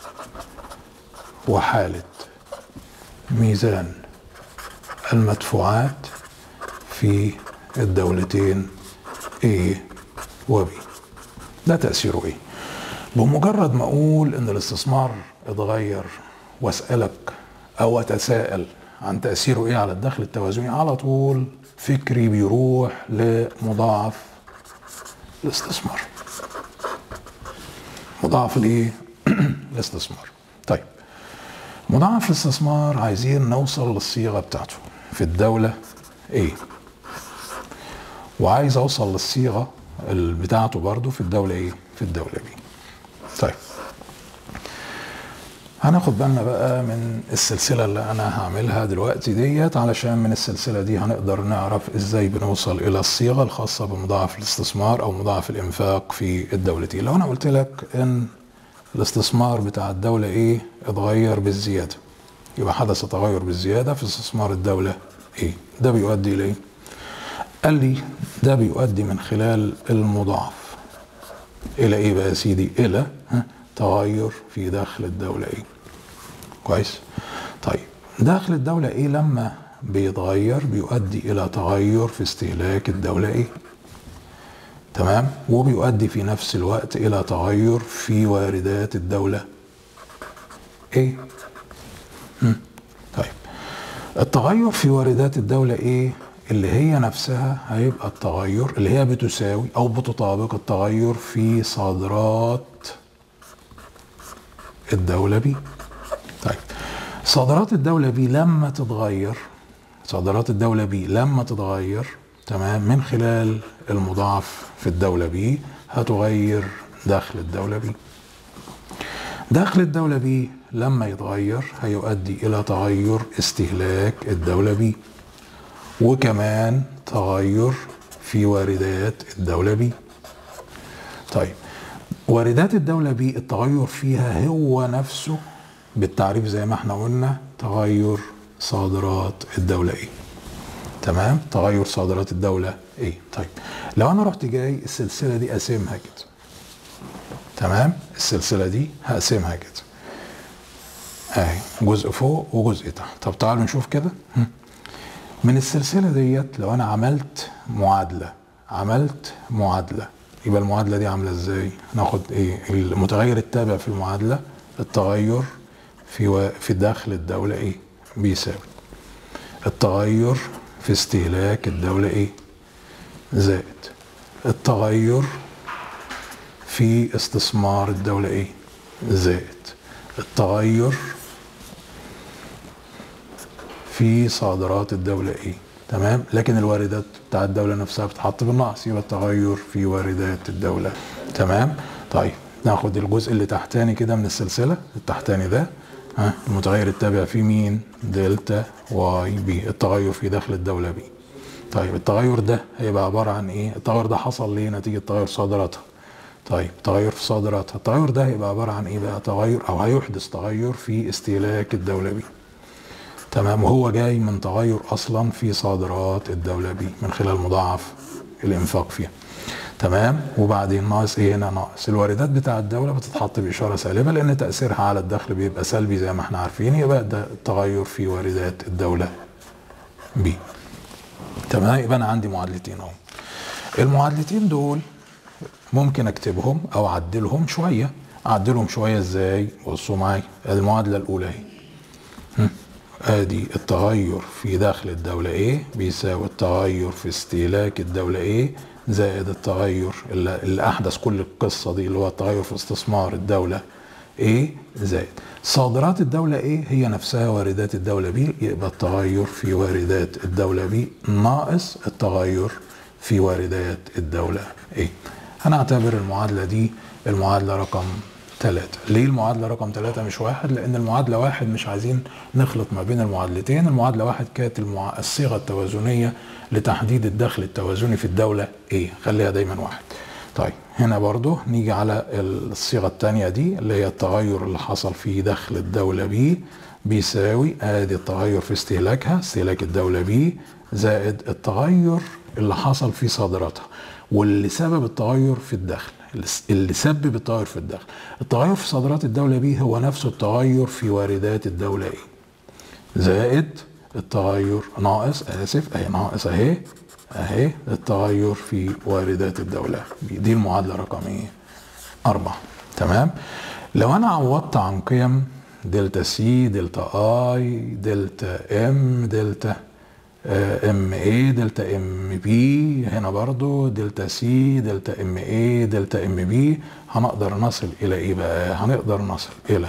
Speaker 1: وحالة ميزان المدفوعات في الدولتين A و B ده تأثيره ايه بمجرد ما اقول ان الاستثمار اتغير واسألك او اتساءل عن تأثيره ايه على الدخل التوازني على طول فكري بيروح لمضاعف الاستثمار مضاعف الايه الاستثمار طيب مضاعف الاستثمار عايزين نوصل للصيغه بتاعته في الدوله ايه وعايز اوصل للصيغه ال- بتاعته برضو في الدوله ايه في الدوله بي طيب هناخد بالنا بقى من السلسلة اللي أنا هعملها دلوقتي ديت علشان من السلسلة دي هنقدر نعرف إزاي بنوصل إلى الصيغة الخاصة بمضاعف الاستثمار أو مضاعف الإنفاق في الدولتين لو أنا قلت لك إن الاستثمار بتاع الدولة إيه اتغير بالزيادة يبقى حدث تغير بالزيادة في استثمار الدولة إيه ده بيؤدي لإيه قال لي ده بيؤدي من خلال المضاعف الى ايه بقى يا سيدي الى ها تغير في دخل الدوله ايه كويس طيب دخل الدوله ايه لما بيتغير بيؤدي الى تغير في استهلاك الدوله ايه تمام وبيؤدي في نفس الوقت الى تغير في واردات الدوله ايه مم. طيب التغير في واردات الدولة ايه اللي هي نفسها هيبقى التغير اللي هي بتساوي او بتطابق التغير في صادرات الدولة بي طيب صادرات الدولة بي لما تتغير صادرات الدولة بي لما تتغير تمام من خلال المضاعف في الدولة بي هتغير دخل الدولة بي دخل الدولة بي لما يتغير هيؤدي إلى تغير استهلاك الدولة بي وكمان تغير في واردات الدولة بي طيب واردات الدولة بي التغير فيها هو نفسه بالتعريف زي ما احنا قلنا تغير صادرات الدولة ايه تمام تغير صادرات الدولة ايه طيب لو انا رحت جاي السلسلة دي اقسمها كده تمام السلسلة دي هقسمها كده اهي جزء فوق وجزء تحت طب تعالوا نشوف كده هم. من السلسلة ديت لو انا عملت معادلة عملت معادلة يبقى المعادلة دي عاملة ازاي ناخد ايه المتغير التابع في المعادلة التغير في و... في دخل الدولة ايه بيساوي التغير في استهلاك الدولة ايه زائد التغير في استثمار الدولة ايه زائد التغير في صادرات الدولة ايه تمام لكن الواردات بتاع الدولة نفسها بتتحط بالنقص يبقى التغير في واردات الدولة تمام طيب ناخد الجزء اللي تحتاني كده من السلسلة التحتاني ده ها المتغير التابع فيه مين دلتا واي بي التغير في دخل الدولة بي طيب التغير ده هيبقى عبارة عن ايه التغير ده حصل ليه نتيجة تغير صادراتها طيب تغير في صادراتها التغير ده هيبقى عبارة عن ايه بقى تغير او هيحدث تغير في استهلاك الدولة بي تمام وهو جاي من تغير اصلا في صادرات الدولة بي من خلال مضاعف الانفاق فيها تمام وبعدين ناقص ايه هنا ناقص الواردات بتاع الدولة بتتحط بإشارة سالبة لأن تأثيرها على الدخل بيبقى سلبي زي ما احنا عارفين يبقى ده التغير في واردات الدولة بي تمام يبقى أنا عندي معادلتين أهو المعادلتين دول ممكن اكتبهم او اعدلهم شويه اعدلهم شويه ازاي بصوا معايا المعادله الاولى اهي هم. ادي التغير في دخل الدوله ايه بيساوي التغير في استهلاك الدوله ايه زائد التغير اللي, اللي احدث كل القصه دي اللي هو التغير في استثمار الدوله ايه زائد صادرات الدولة ايه هي نفسها واردات الدولة بي يبقى التغير في واردات الدولة بي ناقص التغير في واردات الدولة ايه هنعتبر المعادلة دي المعادلة رقم ثلاثة ليه المعادلة رقم ثلاثة مش واحد لأن المعادلة واحد مش عايزين نخلط ما بين المعادلتين المعادلة واحد كانت المع... الصيغة التوازنية لتحديد الدخل التوازني في الدولة ايه خليها دايما واحد طيب هنا برضو نيجي على الصيغة الثانية دي اللي هي التغير اللي حصل في دخل الدولة بي بيساوي ادي التغير في استهلاكها استهلاك الدولة بي زائد التغير اللي حصل في صادراتها واللي سبب التغير في الدخل اللي سبب التغير في الدخل التغير في صادرات الدولة بي هو نفسه التغير في واردات الدولة ايه زائد التغير ناقص اسف اهي ناقص اهي اهي التغير في واردات الدولة دي المعادلة رقم ايه أربعة تمام لو أنا عوضت عن قيم دلتا سي دلتا اي دلتا ام دلتا ام اي دلتا ام بي هنا برضو دلتا سي دلتا ام اي دلتا ام بي هنقدر نصل الى ايه بقى هنقدر نصل الى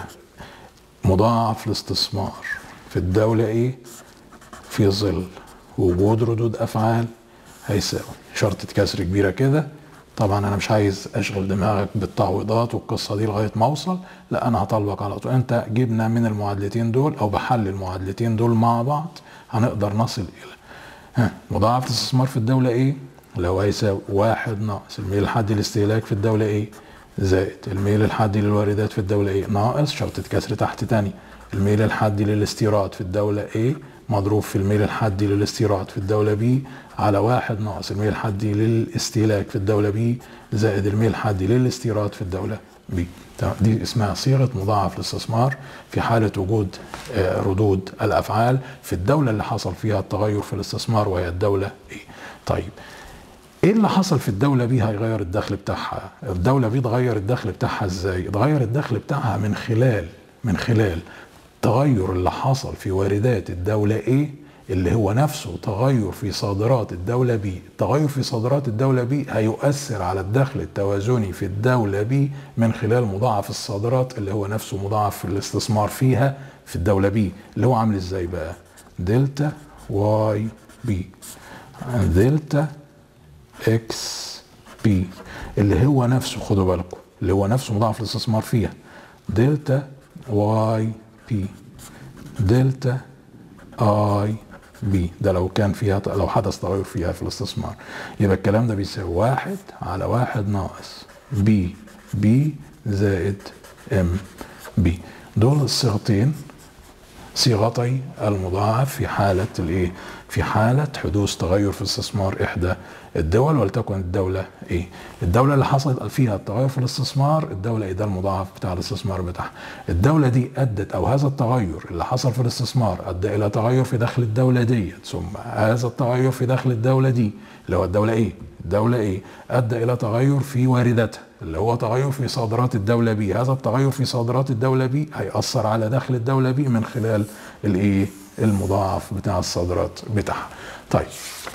Speaker 1: مضاعف الاستثمار في الدولة ايه في ظل وجود ردود افعال هيساوي شرطة كسر كبيرة كده طبعا انا مش عايز اشغل دماغك بالتعويضات والقصه دي لغايه ما اوصل لا انا هطالبك على طول انت جبنا من المعادلتين دول او بحل المعادلتين دول مع بعض هنقدر نصل الى ها مضاعف الاستثمار في الدوله ايه لو هيساوي واحد ناقص الميل الحدي للاستهلاك في الدوله ايه زائد الميل الحدي للواردات في الدوله ايه ناقص شرطه كسر تحت تاني الميل الحدي للاستيراد في الدوله ايه مضروب في الميل الحدي للاستيراد في الدولة بي على واحد ناقص الميل الحدي للاستهلاك في الدولة بي زائد الميل الحدي للاستيراد في الدولة بي دي اسمها صيغة مضاعف الاستثمار في حالة وجود ردود الأفعال في الدولة اللي حصل فيها التغير في الاستثمار وهي الدولة إيه طيب ايه اللي حصل في الدولة بي هيغير الدخل بتاعها الدولة بي اتغير الدخل بتاعها ازاي اتغير الدخل بتاعها من خلال من خلال التغير اللي حصل في واردات الدولة ايه اللي هو نفسه تغير في صادرات الدولة بي التغير في صادرات الدولة بي هيؤثر على الدخل التوازني في الدولة بي من خلال مضاعف الصادرات اللي هو نفسه مضاعف في الاستثمار فيها في الدولة بي اللي هو عامل ازاي بقى دلتا واي بي دلتا اكس بي اللي هو نفسه خدوا بالكم اللي هو نفسه مضاعف الاستثمار فيها دلتا واي بي دلتا اي بي ده لو كان فيها لو حدث تغير فيها في الاستثمار يبقى الكلام ده بيساوي واحد على واحد ناقص بي بي زائد ام بي دول الصيغتين صيغتي المضاعف في حالة الايه؟ في حالة حدوث تغير في استثمار إحدى الدول ولتكن الدولة إيه؟ الدولة اللي حصل فيها التغير في الاستثمار الدولة إيه ده المضاعف بتاع الاستثمار بتاعها الدولة دي أدت أو هذا التغير اللي حصل في الاستثمار أدى إلى تغير في دخل الدولة دي ثم هذا التغير في دخل الدولة دي اللي هو الدولة إيه؟ الدولة إيه؟ أدى إلى تغير في وارداتها اللي هو تغير في صادرات الدولة بي هذا التغير في صادرات الدولة بي هيأثر على دخل الدولة بي من خلال الإيه؟ المضاعف بتاع الصادرات بتاعها طيب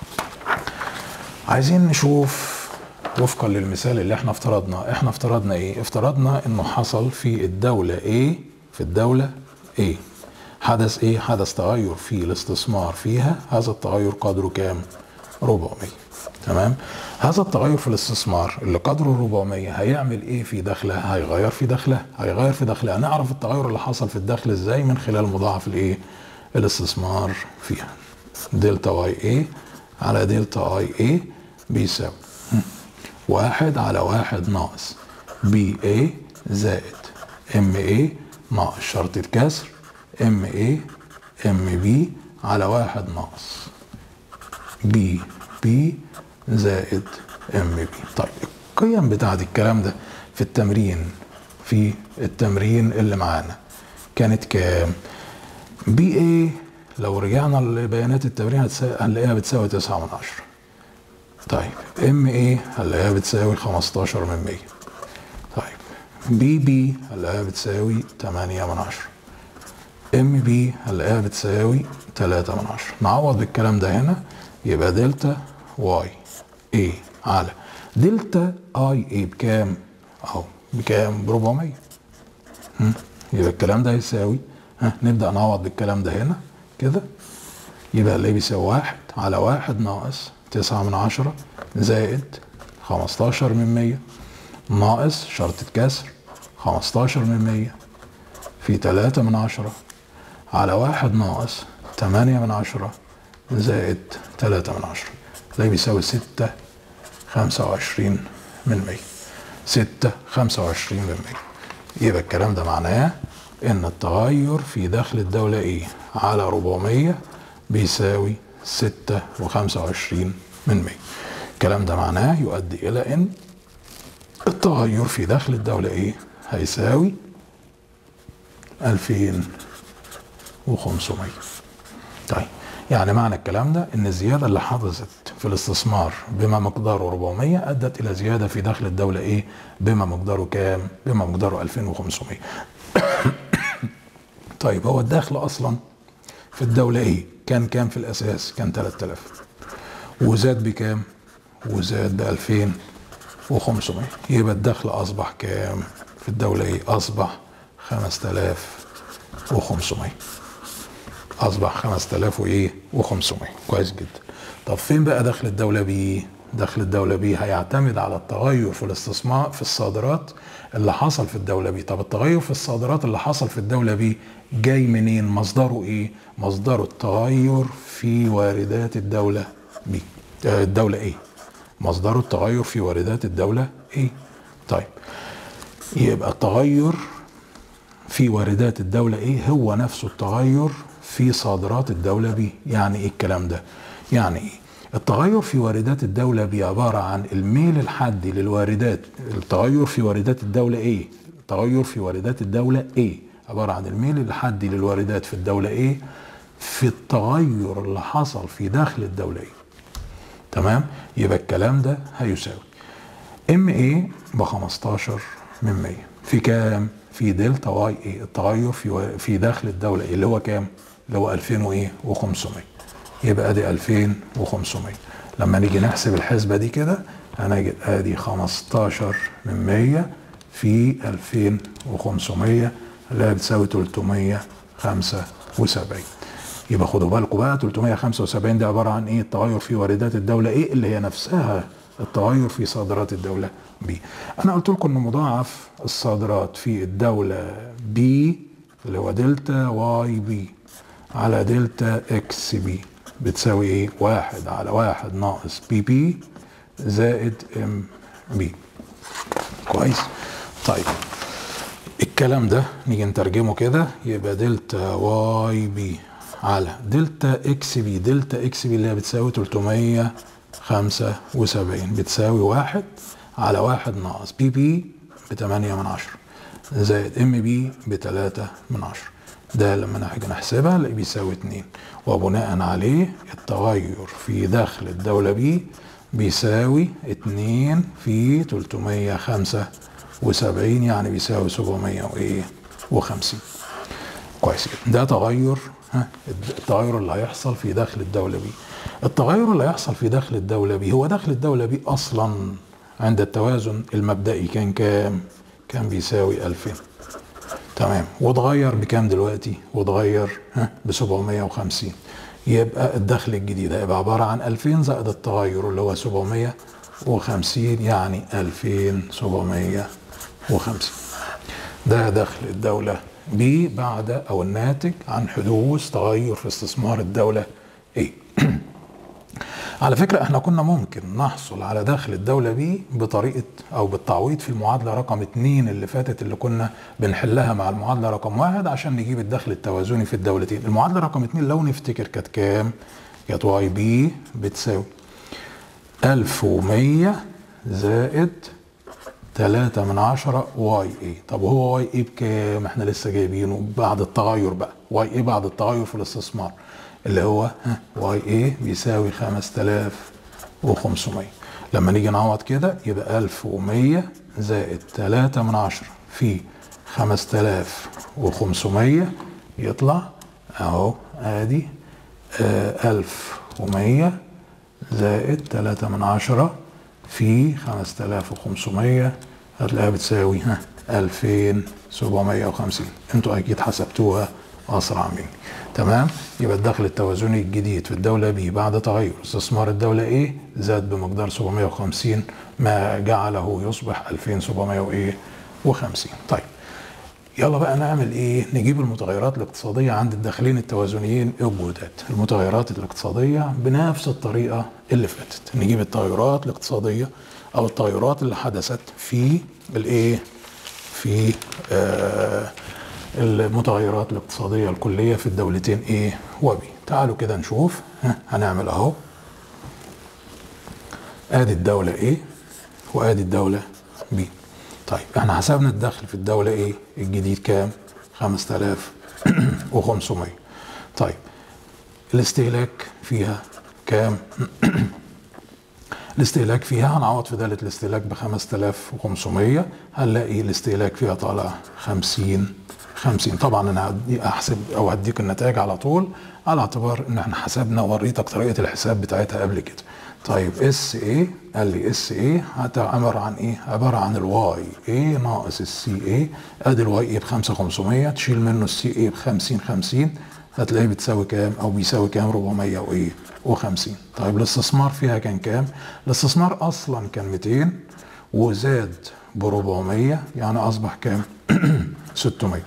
Speaker 1: عايزين نشوف وفقا للمثال اللي احنا افترضنا احنا افترضنا ايه افترضنا انه حصل في الدولة ايه في الدولة ايه حدث ايه حدث تغير في الاستثمار فيها هذا التغير قدره كام 400 تمام هذا التغير في الاستثمار اللي قدره 400 هيعمل ايه في دخلها هيغير في دخلها هيغير في دخلها نعرف التغير اللي حصل في الدخل ازاي من خلال مضاعف الايه الاستثمار فيها دلتا واي اي على دلتا اي اي بيساوي واحد على واحد ناقص بي اي زائد ام اي ناقص شرطة كسر ام اي ام بي على واحد ناقص بي بي زائد ام بي طيب القيم بتاعت الكلام ده في التمرين في التمرين اللي معانا كانت كام بي اي لو رجعنا لبيانات التمرين هنلاقيها بتساوي 9 من 10 طيب ام اي هنلاقيها بتساوي 15 من 100 طيب بي بي هنلاقيها بتساوي 8 من 10 ام بي هنلاقيها بتساوي 3 من 10 نعوض بالكلام ده هنا يبقى دلتا واي اي على دلتا اي اي بكام؟ اهو بكام؟ ب 400 يبقى الكلام ده هيساوي ها نبدا نعوض بالكلام ده هنا كده يبقى اللي بيساوي واحد على واحد ناقص تسعة من عشرة زائد خمستاشر من مية ناقص شرطة كسر خمستاشر من مية في تلاتة من عشرة على واحد ناقص تمانية من عشرة زائد تلاتة من عشرة اللي بيساوي ستة خمسة وعشرين من مية ستة خمسة وعشرين من مية يبقى الكلام ده معناه ان التغير في دخل الدولة ايه على 400 بيساوي 6 و25 من 100 الكلام ده معناه يؤدي الى ان التغير في دخل الدولة ايه هيساوي 2500 طيب يعني معنى الكلام ده ان الزيادة اللي حدثت في الاستثمار بما مقداره 400 ادت الى زيادة في دخل الدولة ايه بما مقداره كام بما مقداره 2500 طيب هو الدخل اصلا في الدولة ايه كان كام في الاساس كان 3000 وزاد بكام وزاد ب 2500 يبقى الدخل اصبح كام في الدولة ايه اصبح 5500 اصبح 5000 وايه و500 كويس جدا طب فين بقى دخل الدولة بيه دخل الدولة بيه هيعتمد على التغير في الاستثمار في الصادرات اللي حصل في الدولة بيه طب التغير في الصادرات اللي حصل في الدولة بيه جاي منين مصدره ايه مصدره التغير في واردات الدولة بيه آه، الدولة ايه مصدره التغير في واردات الدولة ايه طيب يبقى التغير في واردات الدولة ايه هو نفسه التغير في صادرات الدولة بيه يعني ايه الكلام ده يعني ايه التغير في واردات الدولة بيه عبارة عن الميل الحدي للواردات التغير في واردات الدولة ايه التغير في واردات الدولة ايه عبارة عن الميل الحدي للواردات في الدولة ايه في التغير اللي حصل في داخل الدولة ايه تمام يبقى الكلام ده هيساوي ام ايه ب 15 من 100 في كام في دلتا واي ايه التغير في في داخل الدوله ايه اللي هو كام اللي هو 2000 وايه و500 يبقى ادي 2500 لما نيجي نحسب الحسبه دي كده هنجد ادي 15 من 100 في 2500 اللي هي بتساوي 375 يبقى خدوا بالكم بقى 375 دي عباره عن ايه التغير في واردات الدوله ايه اللي هي نفسها التغير في صادرات الدوله بي انا قلت لكم ان مضاعف الصادرات في الدوله بي اللي هو دلتا واي بي على دلتا اكس بي بتساوي ايه واحد على واحد ناقص بي بي زائد ام بي كويس طيب الكلام ده نيجي نترجمه كده يبقى دلتا واي بي على دلتا اكس بي دلتا اكس بي اللي هي بتساوي 375 بتساوي واحد على واحد ناقص بي بي بتمانية من عشرة زائد ام بي بتلاتة من عشرة ده لما نيجي نحسبها نلاقي بيساوي اتنين وبناء عليه التغير في دخل الدولة بي بيساوي اتنين في تلتمية خمسة وسبعين يعني بيساوي سبعمية وايه وخمسين كويس جدا ده تغير ها التغير اللي هيحصل في دخل الدولة بي التغير اللي هيحصل في دخل الدولة بي هو دخل الدولة بي أصلا عند التوازن المبدئي كان كام؟ كان بيساوي 2000 تمام واتغير بكام دلوقتي؟ واتغير ها ب 750 يبقى الدخل الجديد هيبقى عبارة عن 2000 زائد التغير اللي هو 750 يعني 2750 ده دخل الدولة بي بعد أو الناتج عن حدوث تغير في استثمار الدولة ايه على فكرة احنا كنا ممكن نحصل على دخل الدولة بي بطريقة او بالتعويض في المعادلة رقم اتنين اللي فاتت اللي كنا بنحلها مع المعادلة رقم واحد عشان نجيب الدخل التوازني في الدولتين المعادلة رقم اتنين لو نفتكر كانت كام كانت واي بي بتساوي 1100 زائد 3 من عشرة واي اي طب هو واي اي بكام احنا لسه جايبينه بعد التغير بقى واي اي بعد التغير في الاستثمار اللي هو واي اي بيساوي 5500 لما نيجي نعوض كده يبقى 1100 زائد 3 من عشرة في 5500 يطلع اهو ادي آه 1100 زائد 3 من عشرة في 5500 هتلاقيها بتساوي ها 2750 انتوا اكيد حسبتوها اسرع مني تمام يبقى الدخل التوازني الجديد في الدولة بي بعد تغير استثمار الدولة ايه زاد بمقدار 750 ما جعله يصبح 2750 طيب يلا بقى نعمل ايه نجيب المتغيرات الاقتصادية عند الداخلين التوازنيين الجداد المتغيرات الاقتصادية بنفس الطريقة اللي فاتت نجيب التغيرات الاقتصادية او التغيرات اللي حدثت في الايه في آه المتغيرات الاقتصادية الكلية في الدولتين A و B تعالوا كده نشوف ها، هنعمل اهو ادي الدولة A وادي الدولة B طيب احنا حسبنا الدخل في الدولة A الجديد كام 5500 طيب الاستهلاك فيها كام الاستهلاك فيها هنعوض في دالة الاستهلاك ب 5500 هنلاقي الاستهلاك فيها طالع 50 50 طبعا انا هدي احسب او هديك النتائج على طول على اعتبار ان احنا حسبنا ووريتك طريقه الحساب بتاعتها قبل كده طيب اس اي قال لي اس اي عباره عن ايه عباره عن الواي اي ناقص السي اي ادي الواي اي ب 5500 تشيل منه السي اي ب 50 50 هتلاقيه بتساوي كام او بيساوي كام 400 وايه و50 طيب الاستثمار فيها كان كام الاستثمار اصلا كان 200 وزاد ب 400 يعني اصبح كام 600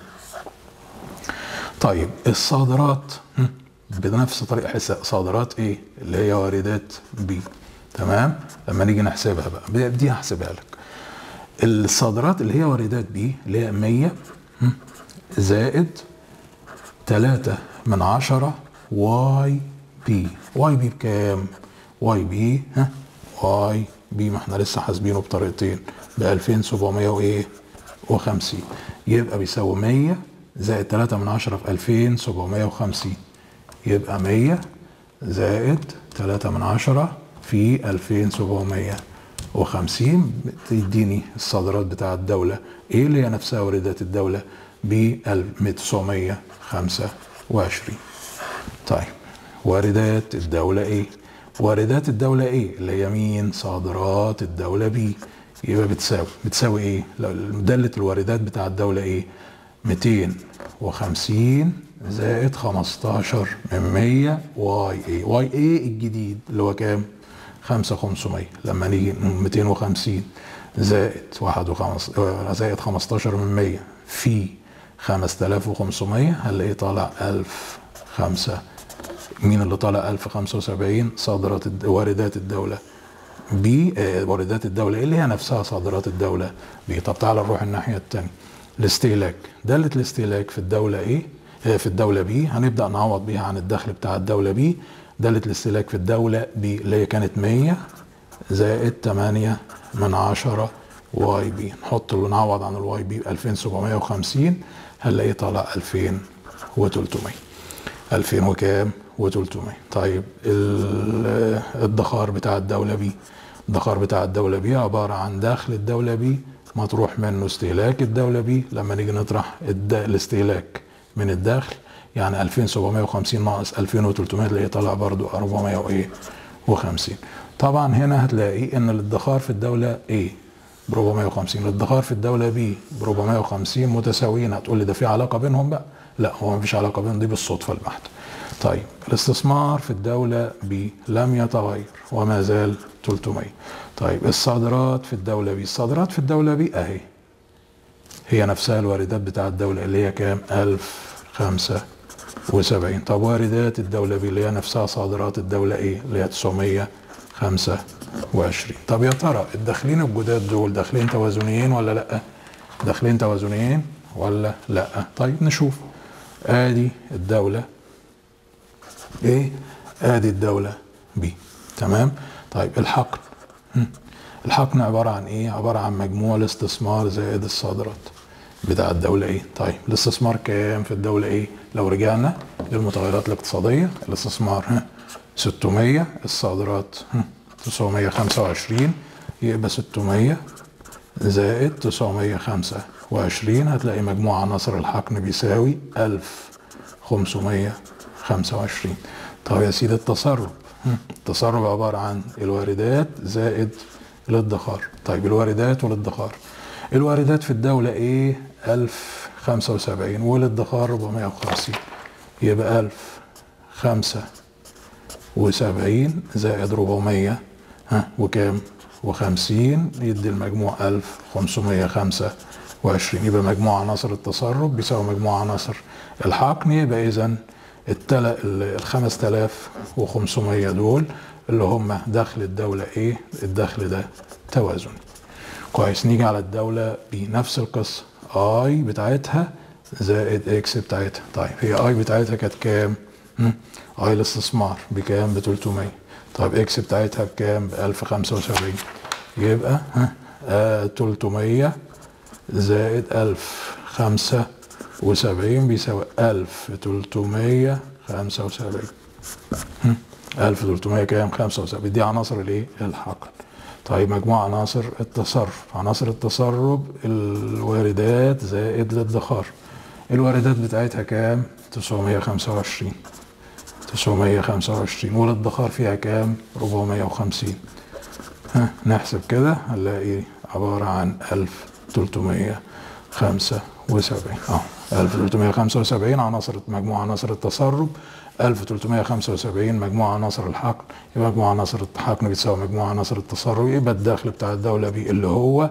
Speaker 1: طيب الصادرات هم، بنفس طريقه حساب صادرات ايه اللي هي واردات بي تمام لما نيجي نحسبها بقى دي هحسبها لك الصادرات اللي هي واردات بي اللي هي 100 هم، زائد 3 من عشرة واي بي واي بي بكام واي بي ها واي بي ما احنا لسه حاسبينه بطريقتين ب 2700 وايه و50 يبقى بيساوي 100 زائد 3 من عشرة في 2750 يبقى 100 زائد 3 من عشرة في 2750 تديني الصادرات بتاع الدولة ايه اللي هي نفسها واردات الدولة ب 1925 طيب واردات الدولة ايه واردات الدولة ايه اللي هي مين صادرات الدولة بي يبقى بتساوي بتساوي ايه لو دالة الواردات بتاع الدولة ايه 250 زائد 15 من 100 واي اي واي اي الجديد اللي هو كام 5500 لما نيجي نقول 250 زائد 1 وخمس زائد 15 من 100 في 5500 هنلاقيه طالع 1005 مين اللي طالع 1075 صادرات الد- واردات الدولة بي آه، واردات الدولة اللي هي نفسها صادرات الدولة بي طب تعالى نروح الناحية التانية الاستهلاك دالة الاستهلاك في الدولة ايه آه، في الدولة بي هنبدأ نعوض بيها عن الدخل بتاع الدولة بي دالة الاستهلاك في الدولة بي اللي هي كانت 100 زائد 8 من 10 واي بي نحط اللي نعوض عن الواي بي 2750 هنلاقيه طالع 2300 2000 وكام و300 طيب ال- الادخار بتاع الدولة بي الادخار بتاع الدولة بي عبارة عن دخل الدولة بي مطروح منه استهلاك الدولة بي لما نيجي نطرح الد- الاستهلاك من الدخل يعني 2750 ناقص 2300 اللي طالع برضو 400 وايه و50 طبعا هنا هتلاقي ان الادخار في الدولة ايه ب 450 الادخار في الدولة بي ب 450 متساويين هتقول لي ده في علاقة بينهم بقى لا هو مفيش علاقة بينهم دي بالصدفة البحتة طيب الاستثمار في الدولة ب لم يتغير وما زال 300 طيب الصادرات في الدولة بي الصادرات في الدولة بي اهي هي نفسها الواردات بتاع الدولة اللي هي كام 1075 طب واردات الدولة بي اللي هي نفسها صادرات الدولة ايه اللي هي 925 طب يا ترى الداخلين الجداد دول داخلين توازنيين ولا لا داخلين توازنيين ولا لا طيب نشوف ادي الدولة ايه ادي الدولة بي تمام طيب الحقن هم. الحقن عبارة عن ايه عبارة عن مجموع الاستثمار زائد الصادرات بتاع الدولة ايه طيب الاستثمار كام في الدولة ايه لو رجعنا للمتغيرات الاقتصادية الاستثمار ها 600 الصادرات ها 925 يبقى 600 زائد 925 هتلاقي مجموع عناصر الحقن بيساوي 1525 طب يا سيدي التصرف هم، التصرف عبارة عن الواردات زائد الادخار طيب الواردات والادخار الواردات في الدولة ايه 1075 والادخار 450 يبقى 1075 زائد 400 ها وكام و50 يدي المجموع 1525 يبقى مجموع عناصر التصرف بيساوي مجموع عناصر الحقن يبقى اذا التل... ال 5500 دول اللي هم دخل الدولة ايه الدخل ده توازني كويس نيجي على الدولة بنفس القصة اي بتاعتها زائد اكس بتاعتها طيب هي اي بتاعتها كانت كام؟ هم؟ اي الاستثمار بكام؟ ب 300 طيب اكس بتاعتها بكام؟ ب 1075 يبقى ها آه 300 زائد 1075 بيساوي 1375 هم؟ 1300 كام 75 دي عناصر الايه الحقل طيب مجموع عناصر التصرف عناصر التصرف الواردات زائد الادخار الواردات بتاعتها كام 925 925 والادخار فيها كام 450 ها نحسب كده هنلاقي عبارة عن 1375 اه 1375 عناصر مجموع عناصر التصرف 1375 مجموع عناصر الحقل يبقى مجموع عناصر الحقل بتساوي مجموع عناصر التصرف يبقى الدخل بتاع الدولة بي اللي هو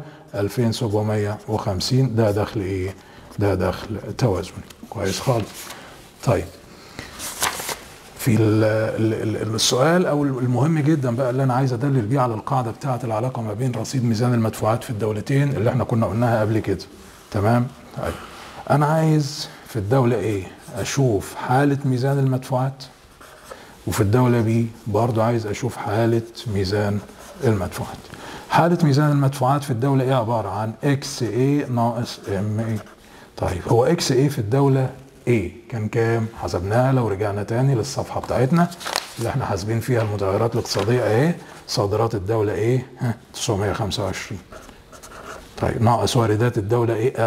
Speaker 1: 2750 ده دخل ايه؟ ده دخل توازني كويس خالص طيب في ال ال السؤال او المهم جدا بقى اللي انا عايز ادلل بيه على القاعده بتاعه العلاقه ما بين رصيد ميزان المدفوعات في الدولتين اللي احنا كنا قلناها قبل كده تمام طيب انا عايز في الدوله ايه اشوف حاله ميزان المدفوعات وفي الدوله بي برضو عايز اشوف حاله ميزان المدفوعات حاله ميزان المدفوعات في الدوله ايه عباره عن اكس اي ناقص ام اي طيب هو اكس اي في الدوله ايه كان كام حسبناها لو رجعنا تاني للصفحه بتاعتنا اللي احنا حاسبين فيها المتغيرات الاقتصاديه اهي صادرات الدوله ايه ها 925 طيب ناقص واردات الدوله ايه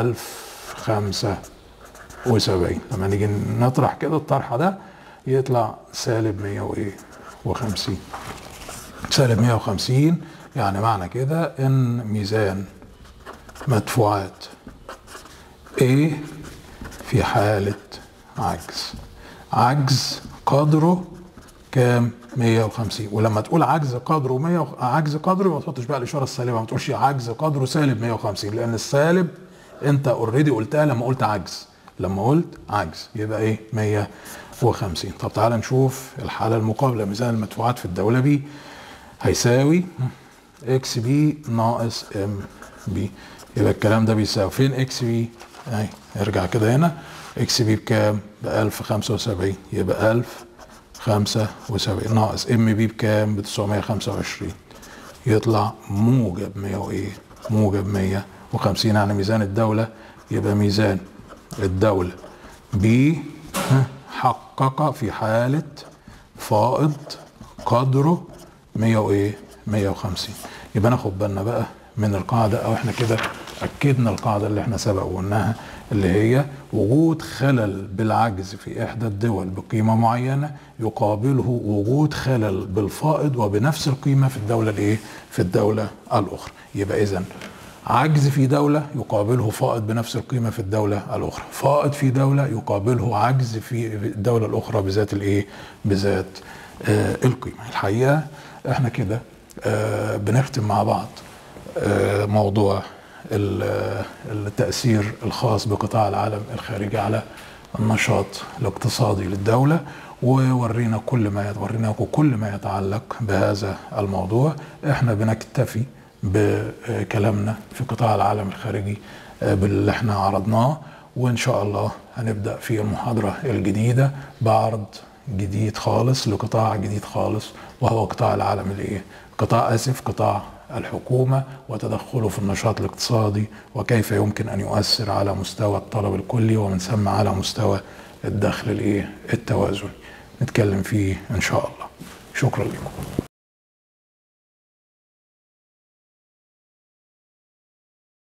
Speaker 1: 1075 لما نيجي نطرح كده الطرح ده يطلع سالب 100 وايه و50 سالب 150 يعني معنى كده ان ميزان مدفوعات A في حالة عجز عجز قدره كام 150 ولما تقول عجز قدره 100 عجز قدره ما تحطش بقى الاشاره السالبه ما تقولش عجز قدره سالب 150 لان السالب انت اوريدي قلتها لما قلت عجز لما قلت عجز يبقى ايه 150 طب تعال نشوف الحاله المقابله ميزان المدفوعات في الدوله بي هيساوي اكس بي ناقص ام بي يبقى الكلام ده بيساوي فين اكس بي اهي ارجع كده هنا اكس بي بكام ب 1075 يبقى 1075 ناقص ام بي بكام ب 925 يطلع موجب 100 وايه موجب 150 يعني ميزان الدولة يبقى ميزان الدولة بي حقق في حالة فائض قدره 100 وايه 150 يبقى ناخد بالنا بقى من القاعدة او احنا كده اكدنا القاعده اللي احنا سبق وقلناها اللي هي وجود خلل بالعجز في احدى الدول بقيمه معينه يقابله وجود خلل بالفائض وبنفس القيمه في الدوله الايه؟ في الدوله الاخرى. يبقى اذا عجز في دولة يقابله فائض بنفس القيمة في الدولة الأخرى فائض في دولة يقابله عجز في الدولة الأخرى بذات الإيه؟ بذات آه القيمة الحقيقة احنا كده آه بنختم مع بعض آه موضوع التأثير الخاص بقطاع العالم الخارجي على النشاط الاقتصادي للدولة وورينا كل ما وريناكم كل ما يتعلق بهذا الموضوع احنا بنكتفي بكلامنا في قطاع العالم الخارجي باللي احنا عرضناه وان شاء الله هنبدا في المحاضره الجديده بعرض جديد خالص لقطاع جديد خالص وهو قطاع العالم الايه قطاع اسف قطاع الحكومة وتدخله في النشاط الاقتصادي وكيف يمكن أن يؤثر على مستوى الطلب الكلي ومن ثم على مستوى الدخل الايه التوازني نتكلم فيه إن شاء الله شكرا لكم